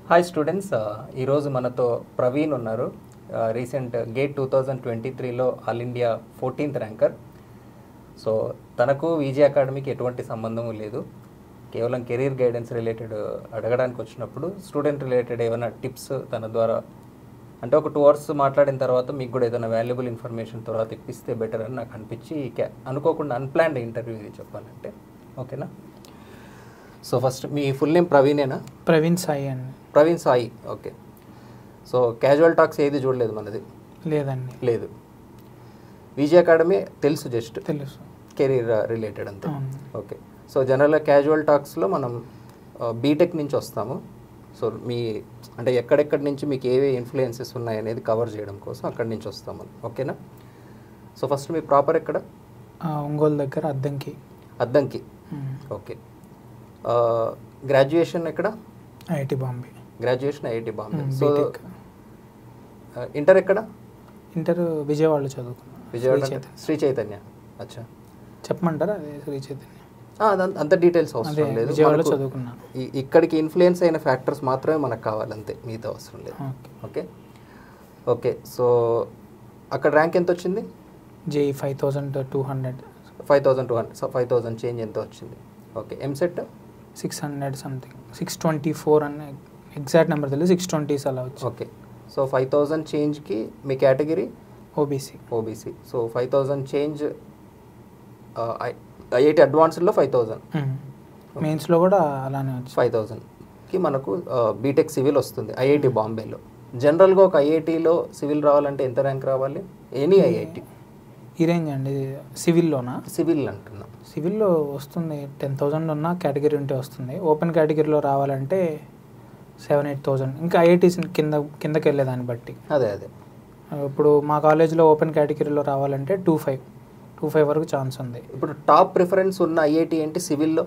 Hi students ఈరోజు మనతో ప్రవీణ్ ఉన్నారు recent GATE two thousand twenty త్రీలో all India fourteenth ranker so తనకు విజీ అకాడమీకి ఎటువంటి సంబంధం లేదు కేవలం కెరీర్ గైడెన్స్ రిలేటెడ్ అడగడానికి వచ్చినప్పుడు స్టూడెంట్ రిలేటెడ్ ఏమైనా టిప్స్ తన ద్వారా అంటే ఒక టూ అవర్స్ మాట్లాడిన తర్వాత మీకు కూడా ఏదైనా వాల్యుబుల్ ఇన్ఫర్మేషన్ తర్వాత ఇప్పిస్తే బెటర్ అని నాకు అనిపించి కే- అనుకోకుండా అన్ప్లాన్డ్ ఇంటర్వ్యూ ఇది చెప్పాలంటే ఓకేనా సో ఫస్ట్ మీ ఫుల్ నేమ్ ప్రవీణేనా ప్రవీణ్ సాయి అండి Praveen Sai okay so casual talks ఏది చూడలేదు మనది లేదండి లేదు విజయ్ అకాడమీ తెలుసు జస్ట్ తెలుసు కెరీర్ రిలేటెడ్ అంతే అవును. ఓకే సో జనరల్గా క్యాజువల్ టాక్స్లో మనం బీటెక్ నుంచి వస్తాము సో మీ అంటే ఎక్కడెక్కడి నుంచి మీకు ఏవే ఇన్ఫ్లుయెన్సెస్ ఉన్నాయి అనేది కవర్ చేయడం కోసం అక్కడి నుంచి వస్తాము ఓకేనా సో ఫస్ట్ మీ ప్రాపర్ ఎక్కడ ఆ, ఒంగోలు దగ్గర Addanki Addanki um, okay graduation ఎక్కడ IIT Bombay graduation IIT Bombay um, so BTech inter ఎక్కడ ఇంటర్ విజయవాడలో చదువుకున్నాను విజయవాడ శ్రీ అంటే చైతన్య. శ్రీ చైతన్య అచ్చా చెప్పమంటారా అదే శ్రీ చైతన్య ఆ, అదంత- అంత డీటెయిల్స్ అదే అవసరం లేదు విజయవాడలో మనకు చదువుకున్నాను ఈ- ఇక్కడికి ఇన్ఫ్లుయెన్స్ అయిన ఫ్యాక్టర్స్ మాత్రమే మనకు కావాలి అంతే మిగతా అవసరం లేదు ఓకే ఓకే ఓకే సో అక్కడ ర్యాంక్ ఎంత వచ్చింది JEE five thousand two hundred five thousand two hundred five thousand change ఎంత వచ్చింది okay EAMCET six hundred something six twenty four అని ఎగ్జాక్ట్ నెంబర్ తెలియదు సిక్స్ ట్వంటీస్ అలా వచ్చి ఓకే సో ఫైవ్ థౌసండ్ చేంజ్కి మీ category OBC OBC so five thousand change IIT అడ్వాన్స్డ్లో five thousand మెయిన్స్లో కూడా అలానే వచ్చి ఫైవ్ థౌజండ్కి మనకు బీటెక్ సివిల్ వస్తుంది ఐఐటి బాంబేలో జనరల్గా ఒక ఐఐటిలో సివిల్ రావాలంటే ఎంత ర్యాంక్ రావాలి ఎనీ ఐఐటి ఈ రేంజ్ అండి సివిల్లోనా సివిల్ అంటున్నా సివిల్లో వస్తుంది టెన్ థౌజండ్ ఉన్న కేటగిరీ ఉంటే వస్తుంది ఓపెన్ కేటగిరీలో రావాలంటే సెవెన్ ఎయిట్ థౌజండ్ ఇంకా ఐఐటీస్ కింద కిందకి వెళ్ళేదాన్ని బట్టి అదే అదే ఇప్పుడు మా కాలేజ్లో ఓపెన్ కేటగిరీలో రావాలంటే టూ ఫైవ్ టూ ఫైవ్ వరకు ఛాన్స్ ఉంది ఇప్పుడు టాప్ ప్రిఫరెన్స్ ఉన్న ఐఐటి ఏంటి సివిల్లో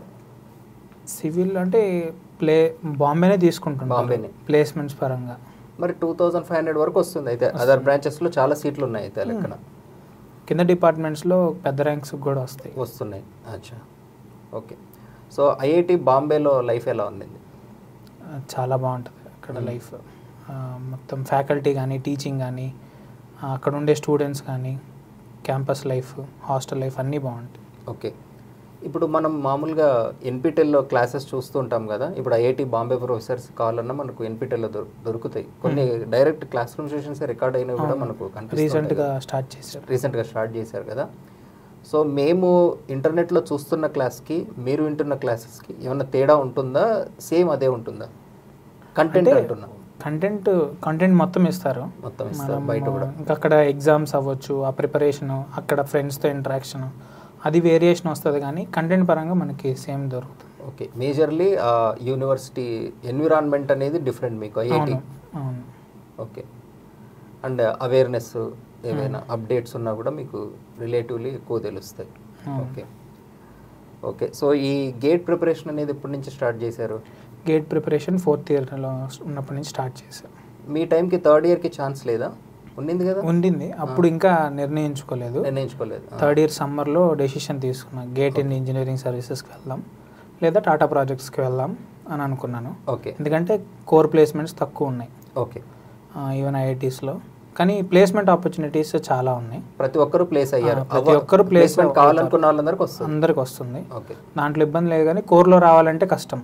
సివిల్ అంటే ప్లే బాంబేనే తీసుకుంటున్నాను బాంబేనే. ప్లేస్మెంట్స్ పరంగా మరి టూ థౌజండ్ ఫైవ్ హండ్రెడ్ వరకు వస్తుంది అయితే అదర్ బ్రాంచెస్లో చాలా సీట్లు ఉన్నాయి అయితే లెక్కన కింద డిపార్ట్మెంట్స్లో పెద్ద ర్యాంక్స్ కూడా వస్తాయి వస్తున్నాయి అచ్చా ఓకే సో ఐఐటి బాంబేలో లైఫ్ ఎలా ఉండింది ఆ, చాలా బాగుంటుంది అక్కడ లైఫ్ ఆ, మొత్తం ఫ్యాకల్టీ కానీ టీచింగ్ కానీ ఆ, అక్కడ ఉండే స్టూడెంట్స్ కానీ క్యాంపస్ లైఫ్ హాస్టల్ లైఫ్ అన్నీ బాగుంటాయి ఓకే ఇప్పుడు మనం మామూలుగా ఎన్పిటెల్లో క్లాసెస్ చూస్తూ ఉంటాం కదా ఇప్పుడు ఐఐటి బాంబే ప్రొఫెసర్స్ కావాలన్నా మనకు ఎన్పిటెల్లో దొరుకుతాయి కొన్ని direct classroom sessions record అయినవి కూడా మనకు కనిపిస్తుంది రీసెంట్గా స్టార్ట్ చేశారు రీసెంట్గా స్టార్ట్ చేశారు కదా సో మేము ఇంటర్నెట్లో చూస్తున్న క్లాస్కి మీరు వింటున్న క్లాసెస్కి ఏమైనా తేడా ఉంటుందా సేమ్ అదే ఉంటుందా కంటెంట్ అంటున్నా కంటెంట్ కంటెంట్ మొత్తం ఇస్తారు మొత్తం ఇస్తారు మనం బయట కూడా ఇంకా అక్కడ ఎగ్జామ్స్ అవ్వచ్చు ఆ ప్రిపరేషన్ అక్కడ ఫ్రెండ్స్తో ఇంటరాక్షన్ అది వేరియేషన్ వస్తుంది కానీ కంటెంట్ పరంగా మనకి సేమ్ దొరుకుతుంది ఓకే మేజర్లీ యూనివర్సిటీ ఎన్విరాన్మెంట్ అనేది డిఫరెంట్ మీకు ఐఐటి అవును అవును ఓకే అండ్ అవేర్నెస్ ఏవైనా అప్డేట్స్ ఉన్నా కూడా మీకు రిలేటివ్లీ ఎక్కువ తెలుస్తాయి అవును. ఓకే ఓకే సో ఈ గేట్ ప్రిపరేషన్ అనేది ఎప్పటి నుంచి స్టార్ట్ చేశారు గేట్ ప్రిపరేషన్ ఫోర్త్ ఇయర్లో ఉన్నప్పటి నుంచి స్టార్ట్ చేశాను మీ టైంకి థర్డ్ ఇయర్కి ఛాన్స్ లేదా ఉండింది కదా ఉండింది అప్పుడు ఇంకా నిర్ణయించుకోలేదు నిర్ణయించుకోలేదు ఆ, థర్డ్ ఇయర్ సమ్మర్లో డెసిషన్ తీసుకున్నా గేట్ ఇన్ ఇంజనీరింగ్ సర్వీసెస్కి వెళ్దాం లేదా టాటా ప్రాజెక్ట్స్కి వెళ్దాం అని అనుకున్నాను ఓకే ఎందుకంటే కోర్ ప్లేస్మెంట్స్ తక్కువ ఉన్నాయి ఓకే ఈవెన్ ఐఐటీస్లో కానీ ప్లేస్మెంట్ ఆపర్చునిటీస్ చాలా ఉన్నాయి ప్రతి ఒక్కరు ప్లేస్ అయ్యారు ఆ, ప్రతి ఒక్కరు place ప్లేస్మెంట్ కావాలనుకున్న వాళ్ళందరికీ వస్తుంది అందరికి వస్తుంది ఓకే దాంట్లో ఇబ్బంది లేదు కానీ కోర్లో రావాలంటే కష్టం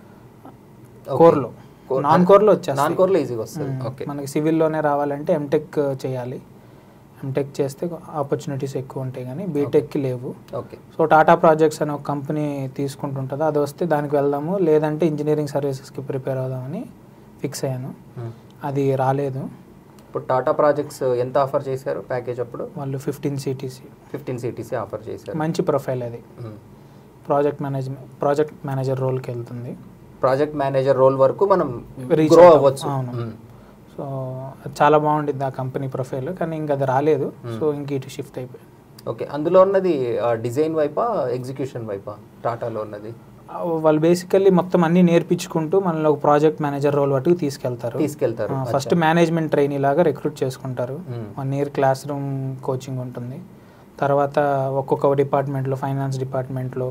కోర్లో నాన్ కోర్లో వచ్చేస్తాయి నాన్ కోర్లో ఈజీగా వస్తుంది మ్మ్. ఓకే మనకి సివిల్లోనే రావాలంటే ఎంటెక్ చేయాలి ఎంటెక్ చేస్తే ఆపర్చునిటీస్ ఎక్కువ ఉంటాయి కానీ బీటెక్కి లేవు ఓకే సో టాటా ప్రాజెక్ట్స్ అనే ఒక కంపెనీ తీసుకుంటుంటుంది అది వస్తే దానికి వెళ్దాము లేదంటే ఇంజనీరింగ్ సర్వీసెస్కి ప్రిపేర్ అవుదామని ఫిక్స్ అయ్యాను మ్మ్. అది రాలేదు ఇప్పుడు టాటా ప్రాజెక్ట్స్ ఎంత ఆఫర్ చేశారు ప్యాకేజ్ అప్పుడు వాళ్ళు fifteen CTC fifteen CTC offer చేశారు మంచి ప్రొఫైల్ అది hmm. Project management project manager రోల్కి వెళ్తుంది ప్రాజెక్ట్ మేనేజర్ రోల్ వరకు మనం Reach గ్రో అవుతాం. అవ్వచ్చు అవును. మ్మ్. సో అది చాలా బాగుండింది ఆ కంపెనీ ప్రొఫైల్ కానీ ఇంకా అది రాలేదు సో ఇంక ఇటు షిఫ్ట్ అయిపోయింది ఓకే అందులో ఉన్నది డిజైన్ వైపా ఎగ్జిక్యూషన్ వైపా టాటాలో ఉన్నది ఆ, వాళ్ళు బేసికల్లీ మొత్తం అన్ని నేర్పించుకుంటూ మనల్ని ఒక ప్రాజెక్ట్ మేనేజర్ రోల్ వరకు తీసుకెళ్తారు తీసుకెళ్తారు ఫస్ట్ మేనేజ్మెంట్ ట్రైనీ లాగా రిక్రూట్ చేసుకుంటారు hmm. One year classroom coaching ఉంటుంది తర్వాత ఒక్కొక్క డిపార్ట్మెంట్లో ఫైనాన్స్ డిపార్ట్మెంట్లో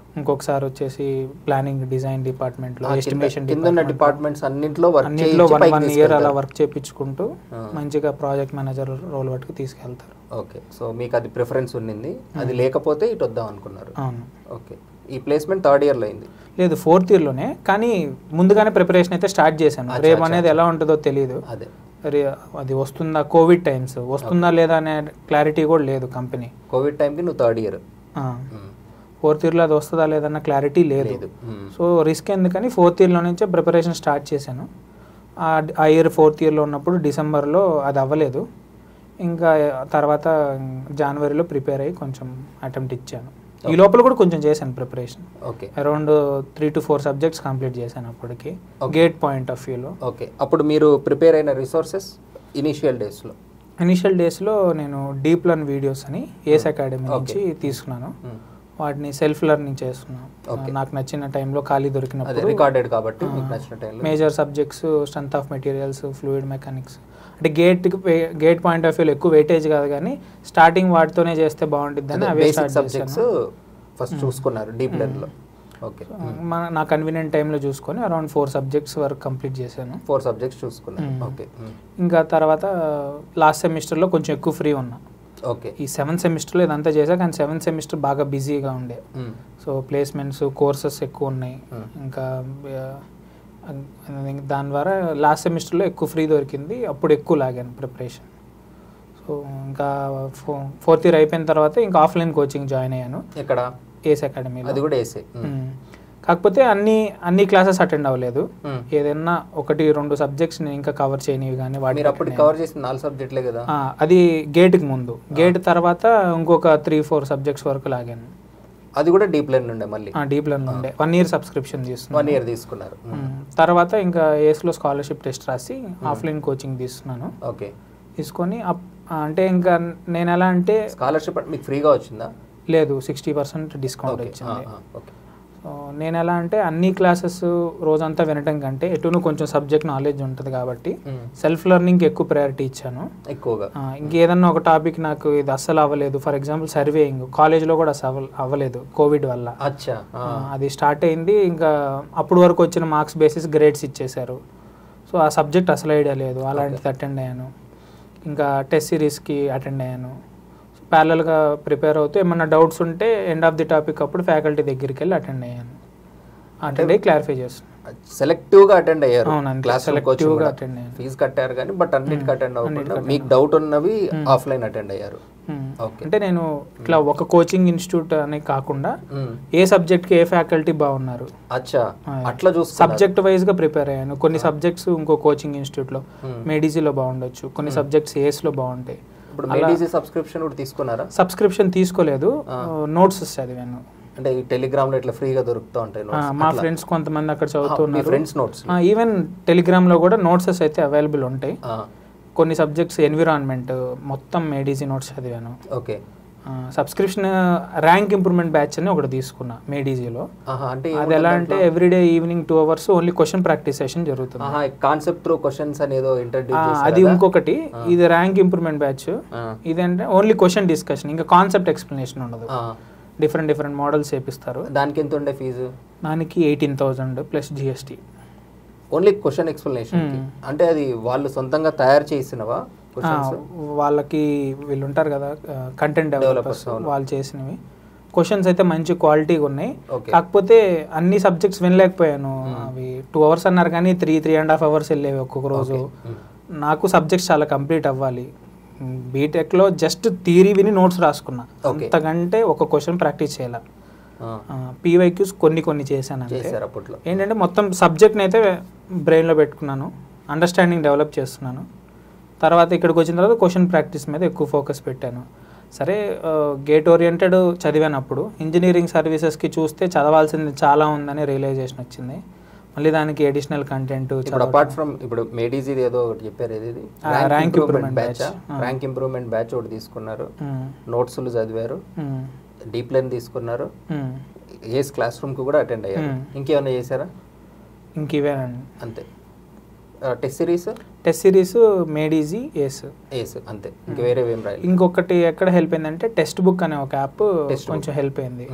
ఇంకొకసారి వచ్చేసి ప్లానింగ్ డిజైన్ డిపార్ట్మెంట్లో ఆ, కింద- ఎస్టిమేషన్ కింద ఉన్న డిపార్ట్మెంట్స్ అన్నింటిలో వర్క్ అన్నింటిలో వన్ వన్ ఇయర్ అలా వర్క్ వర్క్ చేయించుకుంటూ ఆ. మంచిగా ప్రాజెక్ట్ మేనేజర్ రోల్ పట్టుకు తీసుకెళ్తారు ఓకే సో మీకు అది ప్రిఫరెన్స్ ఉండింది అది లేకపోతే ఇటు వద్దాం అనుకున్నారు అవును ఓకే ఈ ప్లేస్మెంట్ థర్డ్ ఇయర్లో అయింది లేదు ఫోర్త్ ఇయర్లోనే కానీ ముందుగానే ప్రిపరేషన్ అయితే స్టార్ట్ చేశాను అచ్చా, రేపు అచ్చా, అనేది ఎలా ఉంటుందో తెలియదు అదే రే అది వస్తుందా కోవిడ్ టైమ్స్ వస్తుందా లేదా అనే క్లారిటీ కూడా లేదు కంపెనీ కోవిడ్ టైంకి నువ్వు థర్డ్ ఇయర్ ఫోర్త్ ఇయర్లో అది వస్తుందా లేదన్న క్లారిటీ లేదు లేదు మ్మ్. సో రిస్క్ ఎందుకని ఫోర్త్ ఇయర్లో నుంచే ప్రిపరేషన్ స్టార్ట్ చేశాను ఆ ఆ ఇయర్ ఫోర్త్ ఇయర్లో ఉన్నప్పుడు డిసెంబర్లో అది అవ్వలేదు ఇంకా తర్వాత జనవరిలో ప్రిపేర్ అయ్యి కొంచెం అటెంప్ట్ ఇచ్చాను ఈ లోపల కూడా కొంచెం చేశాను preparation okay around three to four subjects complete చేశాను అప్పటికి Okay. గేట్ పాయింట్ ఆఫ్ వ్యూలో ఓకే అప్పుడు మీరు ప్రిపేర్ అయిన రిసోర్సెస్ ఇనీషియల్ డేస్లో ఇనిషియల్ డేస్లో నేను డీప్ లర్న్ వీడియోస్ అని ఏస్ అకాడమీ Okay. నుంచి తీసుకున్నాను వాటిని సెల్ఫ్ లెర్నింగ్ చేస్తున్నాను Okay. నాకు నచ్చిన టైంలో ఖాళీ అదే దొరికినప్పుడు రికార్డెడ్ కాబట్టి మీకు నచ్చిన టైంలో major subjects strength of materials fluid mechanics అంటే గేట్ గేట్ పాయింట్ ఆఫ్ వ్యూలో ఎక్కువ వెయిటేజ్ కాదు కానీ స్టార్టింగ్ వాటితోనే చేస్తే బాగుంటుంది అని అవే బేసిక్ స్టార్ట్ సబ్జెక్ట్స్ చేశాను ఫస్ట్ చూసుకున్నారు డీప్ లెర్న్లో ఓకే మన నా కన్వీనియంట్ టైంలో చూసుకొని అరౌండ్ ఫోర్ సబ్జెక్ట్స్ వరకు కంప్లీట్ చేశాను ఫోర్ సబ్జెక్ట్స్ చూసుకున్నారు మ్మ్. ఓకే ఇంకా తర్వాత లాస్ట్ సెమిస్టర్లో కొంచెం ఎక్కువ ఫ్రీ ఉన్నా ఓకే ఈ సెవెంత్ సెమిస్టర్లో ఇదంతా చేశా కానీ సెవెంత్ సెమిస్టర్ బాగా బిజీగా ఉండే సో ప్లేస్మెంట్స్ కోర్సెస్ ఎక్కువ ఉన్నాయి Hmm. ఇంకా ఆ, దాని ద్వారా లాస్ట్ సెమిస్టర్లో ఎక్కువ ఫ్రీ దొరికింది అప్పుడు ఎక్కువ లాగాను ప్రిపరేషన్ సో ఇంకా ఫోర్త్ ఇయర్ అయిపోయిన తర్వాత ఇంకా ఆఫ్లైన్ కోచింగ్ జాయిన్ అయ్యాను ఇక్కడ ఏస్ అకాడమీలో అది కూడా వేసే కాకపోతే అన్ని అన్ని క్లాసెస్ అటెండ్ అవ్వలేదు ఏదైనా ఒకటి రెండు సబ్జెక్ట్స్ నేను ఇంకా కవర్ చేయనివి కానీ వాటి మీరు అప్పుడు కవర్ చేసిన నాలుగు సబ్జెక్టులే కదా అది గేట్కి ముందు గేట్ తర్వాత ఇంకొక త్రీ ఫోర్ సబ్జెక్ట్స్ వరకు లాగాను అది కూడా డీప్ లెర్న్ ఉండే మళ్ళీ డీప్ లెర్న్ ఉండే వన్ ఇయర్ సబ్స్క్రిప్షన్ వన్ తీసుకున్నాను ఇయర్ తీసుకున్నారు మ్మ్. తర్వాత ఇంకా ఏస్లో స్కాలర్షిప్ టెస్ట్ రాసి ఆఫ్లైన్ కోచింగ్ తీసుకున్నాను ఓకే తీసుకొని అప్- అంటే ఇంకా నేను ఎలా అంటే స్కాలర్షిప్ మీకు ఫ్రీగా వచ్చిందా లేదు సిక్స్టీ పర్సెంట్ డిస్కౌంట్ ఓకే వచ్చింది ఓకే సో నేను ఎలా అంటే అన్ని క్లాసెస్ రోజంతా వినటం కంటే ఎటును కొంచెం సబ్జెక్ట్ నాలెడ్జ్ ఉంటుంది కాబట్టి సెల్ఫ్ లెర్నింగ్కి ఎక్కువ ప్రయారిటీ ఇచ్చాను ఎక్కువగా ఆ, ఇంకేదన్నా ఒక టాపిక్ నాకు ఇది అస్సలు అవ్వలేదు ఫర్ ఎగ్జాంపుల్ సర్వేయింగ్ కాలేజ్లో కూడా అసలు అవ్వ- అవ్వలేదు కోవిడ్ వల్ల అచ్చా ఆ. ఆ, అది స్టార్ట్ అయింది ఇంకా అప్పుడు వరకు వచ్చిన మార్క్స్ బేసిస్ గ్రేడ్స్ ఇచ్చేశారు సో ఆ సబ్జెక్ట్ అసలు ఐడియా లేదు అలాంటిది అటెండ్ అయ్యాను ఇంకా టెస్ట్ సిరీస్కి అటెండ్ అయ్యాను ప్యారలల్గా ప్రిపేర్ అవుతూ ఏమన్నా డౌట్స్ ఉంటే ఎండ్ ఆఫ్ ది టాపిక్ అప్పుడు ఫ్యాకల్టీ దగ్గరికి వెళ్ళి అటెండ్ అయ్యాను అటెండ్ అయ్యి క్లారిఫై చేస్తున్నాను సెలెక్టివ్ గా అటెండ్ అయ్యారు అవునండి, క్లాస్ రూమ్ selective కోచింగ్ గా attend అయ్యాను. ఫీజు కట్టారు కానీ బట్ అన్నిటికి అటెండ్ అవ్వకుండా అన్నిటికి మీకు డౌట్ ఉన్నవి ఆఫ్లైన్ అటెండ్ అయ్యారు మ్మ్. ఓకే అంటే నేను ఇట్లా ఒక కోచింగ్ ఇన్స్టిట్యూట్ అని కాకుండా మ్మ్. ఏ సబ్జెక్ట్కి ఏ ఫ్యాకల్టీ బాగున్నారు అచ్చా ఆ, అట్లా చూసుకున్నారు సబ్జెక్ట్ వైజ్గా ప్రిపేర్ అయ్యాను కొన్ని సబ్జెక్ట్స్ ఇంకో కోచింగ్ ఇన్స్టిట్యూట్లో మ్మ్. మెడిసిలో బాగుండొచ్చు కొన్ని సబ్జెక్ట్స్ ఏస్లో బాగుంటాయి ఇప్పుడు అలా- మెడిసి సబ్స్క్రిప్షన్ కూడా తీసుకున్నారా సబ్స్క్రిప్షన్ తీసుకోలేదు ఆ. నోట్స్ చదివాను అంటే ఈ టెలిగ్రామ్ లో ఇట్లా ఫ్రీగా దొరుకుతూ ఉంటాయి ఆ, notes. మా అట్లా. ఫ్రెండ్స్ కొంతమంది అక్కడ ఆ, మీ చదువుతున్నారు ఫ్రెండ్స్ నోట్స్ ఈవెన్ టెలిగ్రామ్లో కూడా నోట్సెస్ అయితే అవైలబుల్ ఉంటాయి ఆ, కొన్ని సబ్జెక్ట్స్ ఎన్విరాన్మెంట్ మొత్తం మేడీజీ నోట్స్ చదివాను okay subscription rank improvement batch అని ఒకటి తీసుకున్నా మేడీజీలో ఆహా, అంటే అది ఎలా అంటే everyday evening two hours only question practice session జరుగుతుంది కాన్సెప్ట్ త్రూ క్వశ్చన్స్ అనేది ఆ, ఇంట్రడ్యూస్ అది ఇంకొకటి ఇది ర్యాంక్ ఇంప్రూవ్మెంట్ బ్యాచ్ ఇదంటే ఓన్లీ క్వశ్చన్ డిస్కషన్ ఇంకా కాన్సెప్ట్ ఎక్స్ప్లెనేషన్ ఉండదు డిఫరెంట్ డిఫరెంట్ మోడల్స్ చేపిస్తారు దానికి ఎంత ఉండే ఫీజు దానికి eighteen thousand plus GST only question explanation Hmm. అంటే అది వాళ్ళు సొంతంగా తయారు చేసినవా క్వశ్చన్స్ వాళ్ళకి వీళ్ళు ఉంటారు కదా కంటెంట్ Developers, డెవలపర్స్ అవును. వాళ్ళు చేసినవి క్వశ్చన్స్ అయితే మంచి క్వాలిటీగా ఉన్నాయి ఓకే కాకపోతే అన్ని సబ్జెక్ట్స్ వినలేకపోయాను అవి టూ అవర్స్ అన్నారు కానీ three three and half hours వెళ్ళేవి ఒక్కొక్క రోజు నాకు సబ్జెక్ట్స్ చాలా కంప్లీట్ అవ్వాలి బీటెక్లో జస్ట్ థియరీ విని నోట్స్ రాసుకున్నా Okay. అంతకంటే ఒక క్వశ్చన్ ప్రాక్టీస్ చేయాల పీవైక్యూస్ కొన్ని కొన్ని చేశాను అంతే చేశారు అప్పట్లో ఏంటంటే మొత్తం సబ్జెక్ట్ని అయితే బ్రెయిన్లో పెట్టుకున్నాను అండర్స్టాండింగ్ డెవలప్ చేస్తున్నాను తర్వాత ఇక్కడికి వచ్చిన తర్వాత క్వశ్చన్ ప్రాక్టీస్ మీద ఎక్కువ ఫోకస్ పెట్టాను సరే గేట్ ఓరియంటెడ్ చదివాను అప్పుడు ఇంజనీరింగ్ సర్వీసెస్కి చూస్తే చదవాల్సింది చాలా ఉందని రియలైజేషన్ వచ్చింది మళ్ళీ దానికి ఎడిషనల్ కంటెంట్ ఇప్పుడు అపార్ట్ ఫ్రమ్ ఇప్పుడు మేడీస్ ఇది ఏదో ఒకటి చెప్పారు ఏది ఇది ఆ, rank rank improvement improvement batch batch. ఆ. ర్యాంక్ ఇంప్రూవ్మెంట్ బ్యాచ్ ఒకటి తీసుకున్నారు నోట్స్లు చదివారు డీప్ లెర్న్ తీసుకున్నారు ఏస్ క్లాస్ రూమ్ కి కూడా అటెండ్ అయ్యారు Hmm. ఇంకేమైనా చేశారా ఇంక ఇవేనండి అంతే test series test series made easy ACE ACE అంతే ఇంక వేరే ఏం రాయాలి ఇంకొకటి ఎక్కడ హెల్ప్ అయిందంటే టెక్స్ట్ బుక్ అనే ఒక యాప్ Text book. కొంచెం హెల్ప్ అయింది Hmm.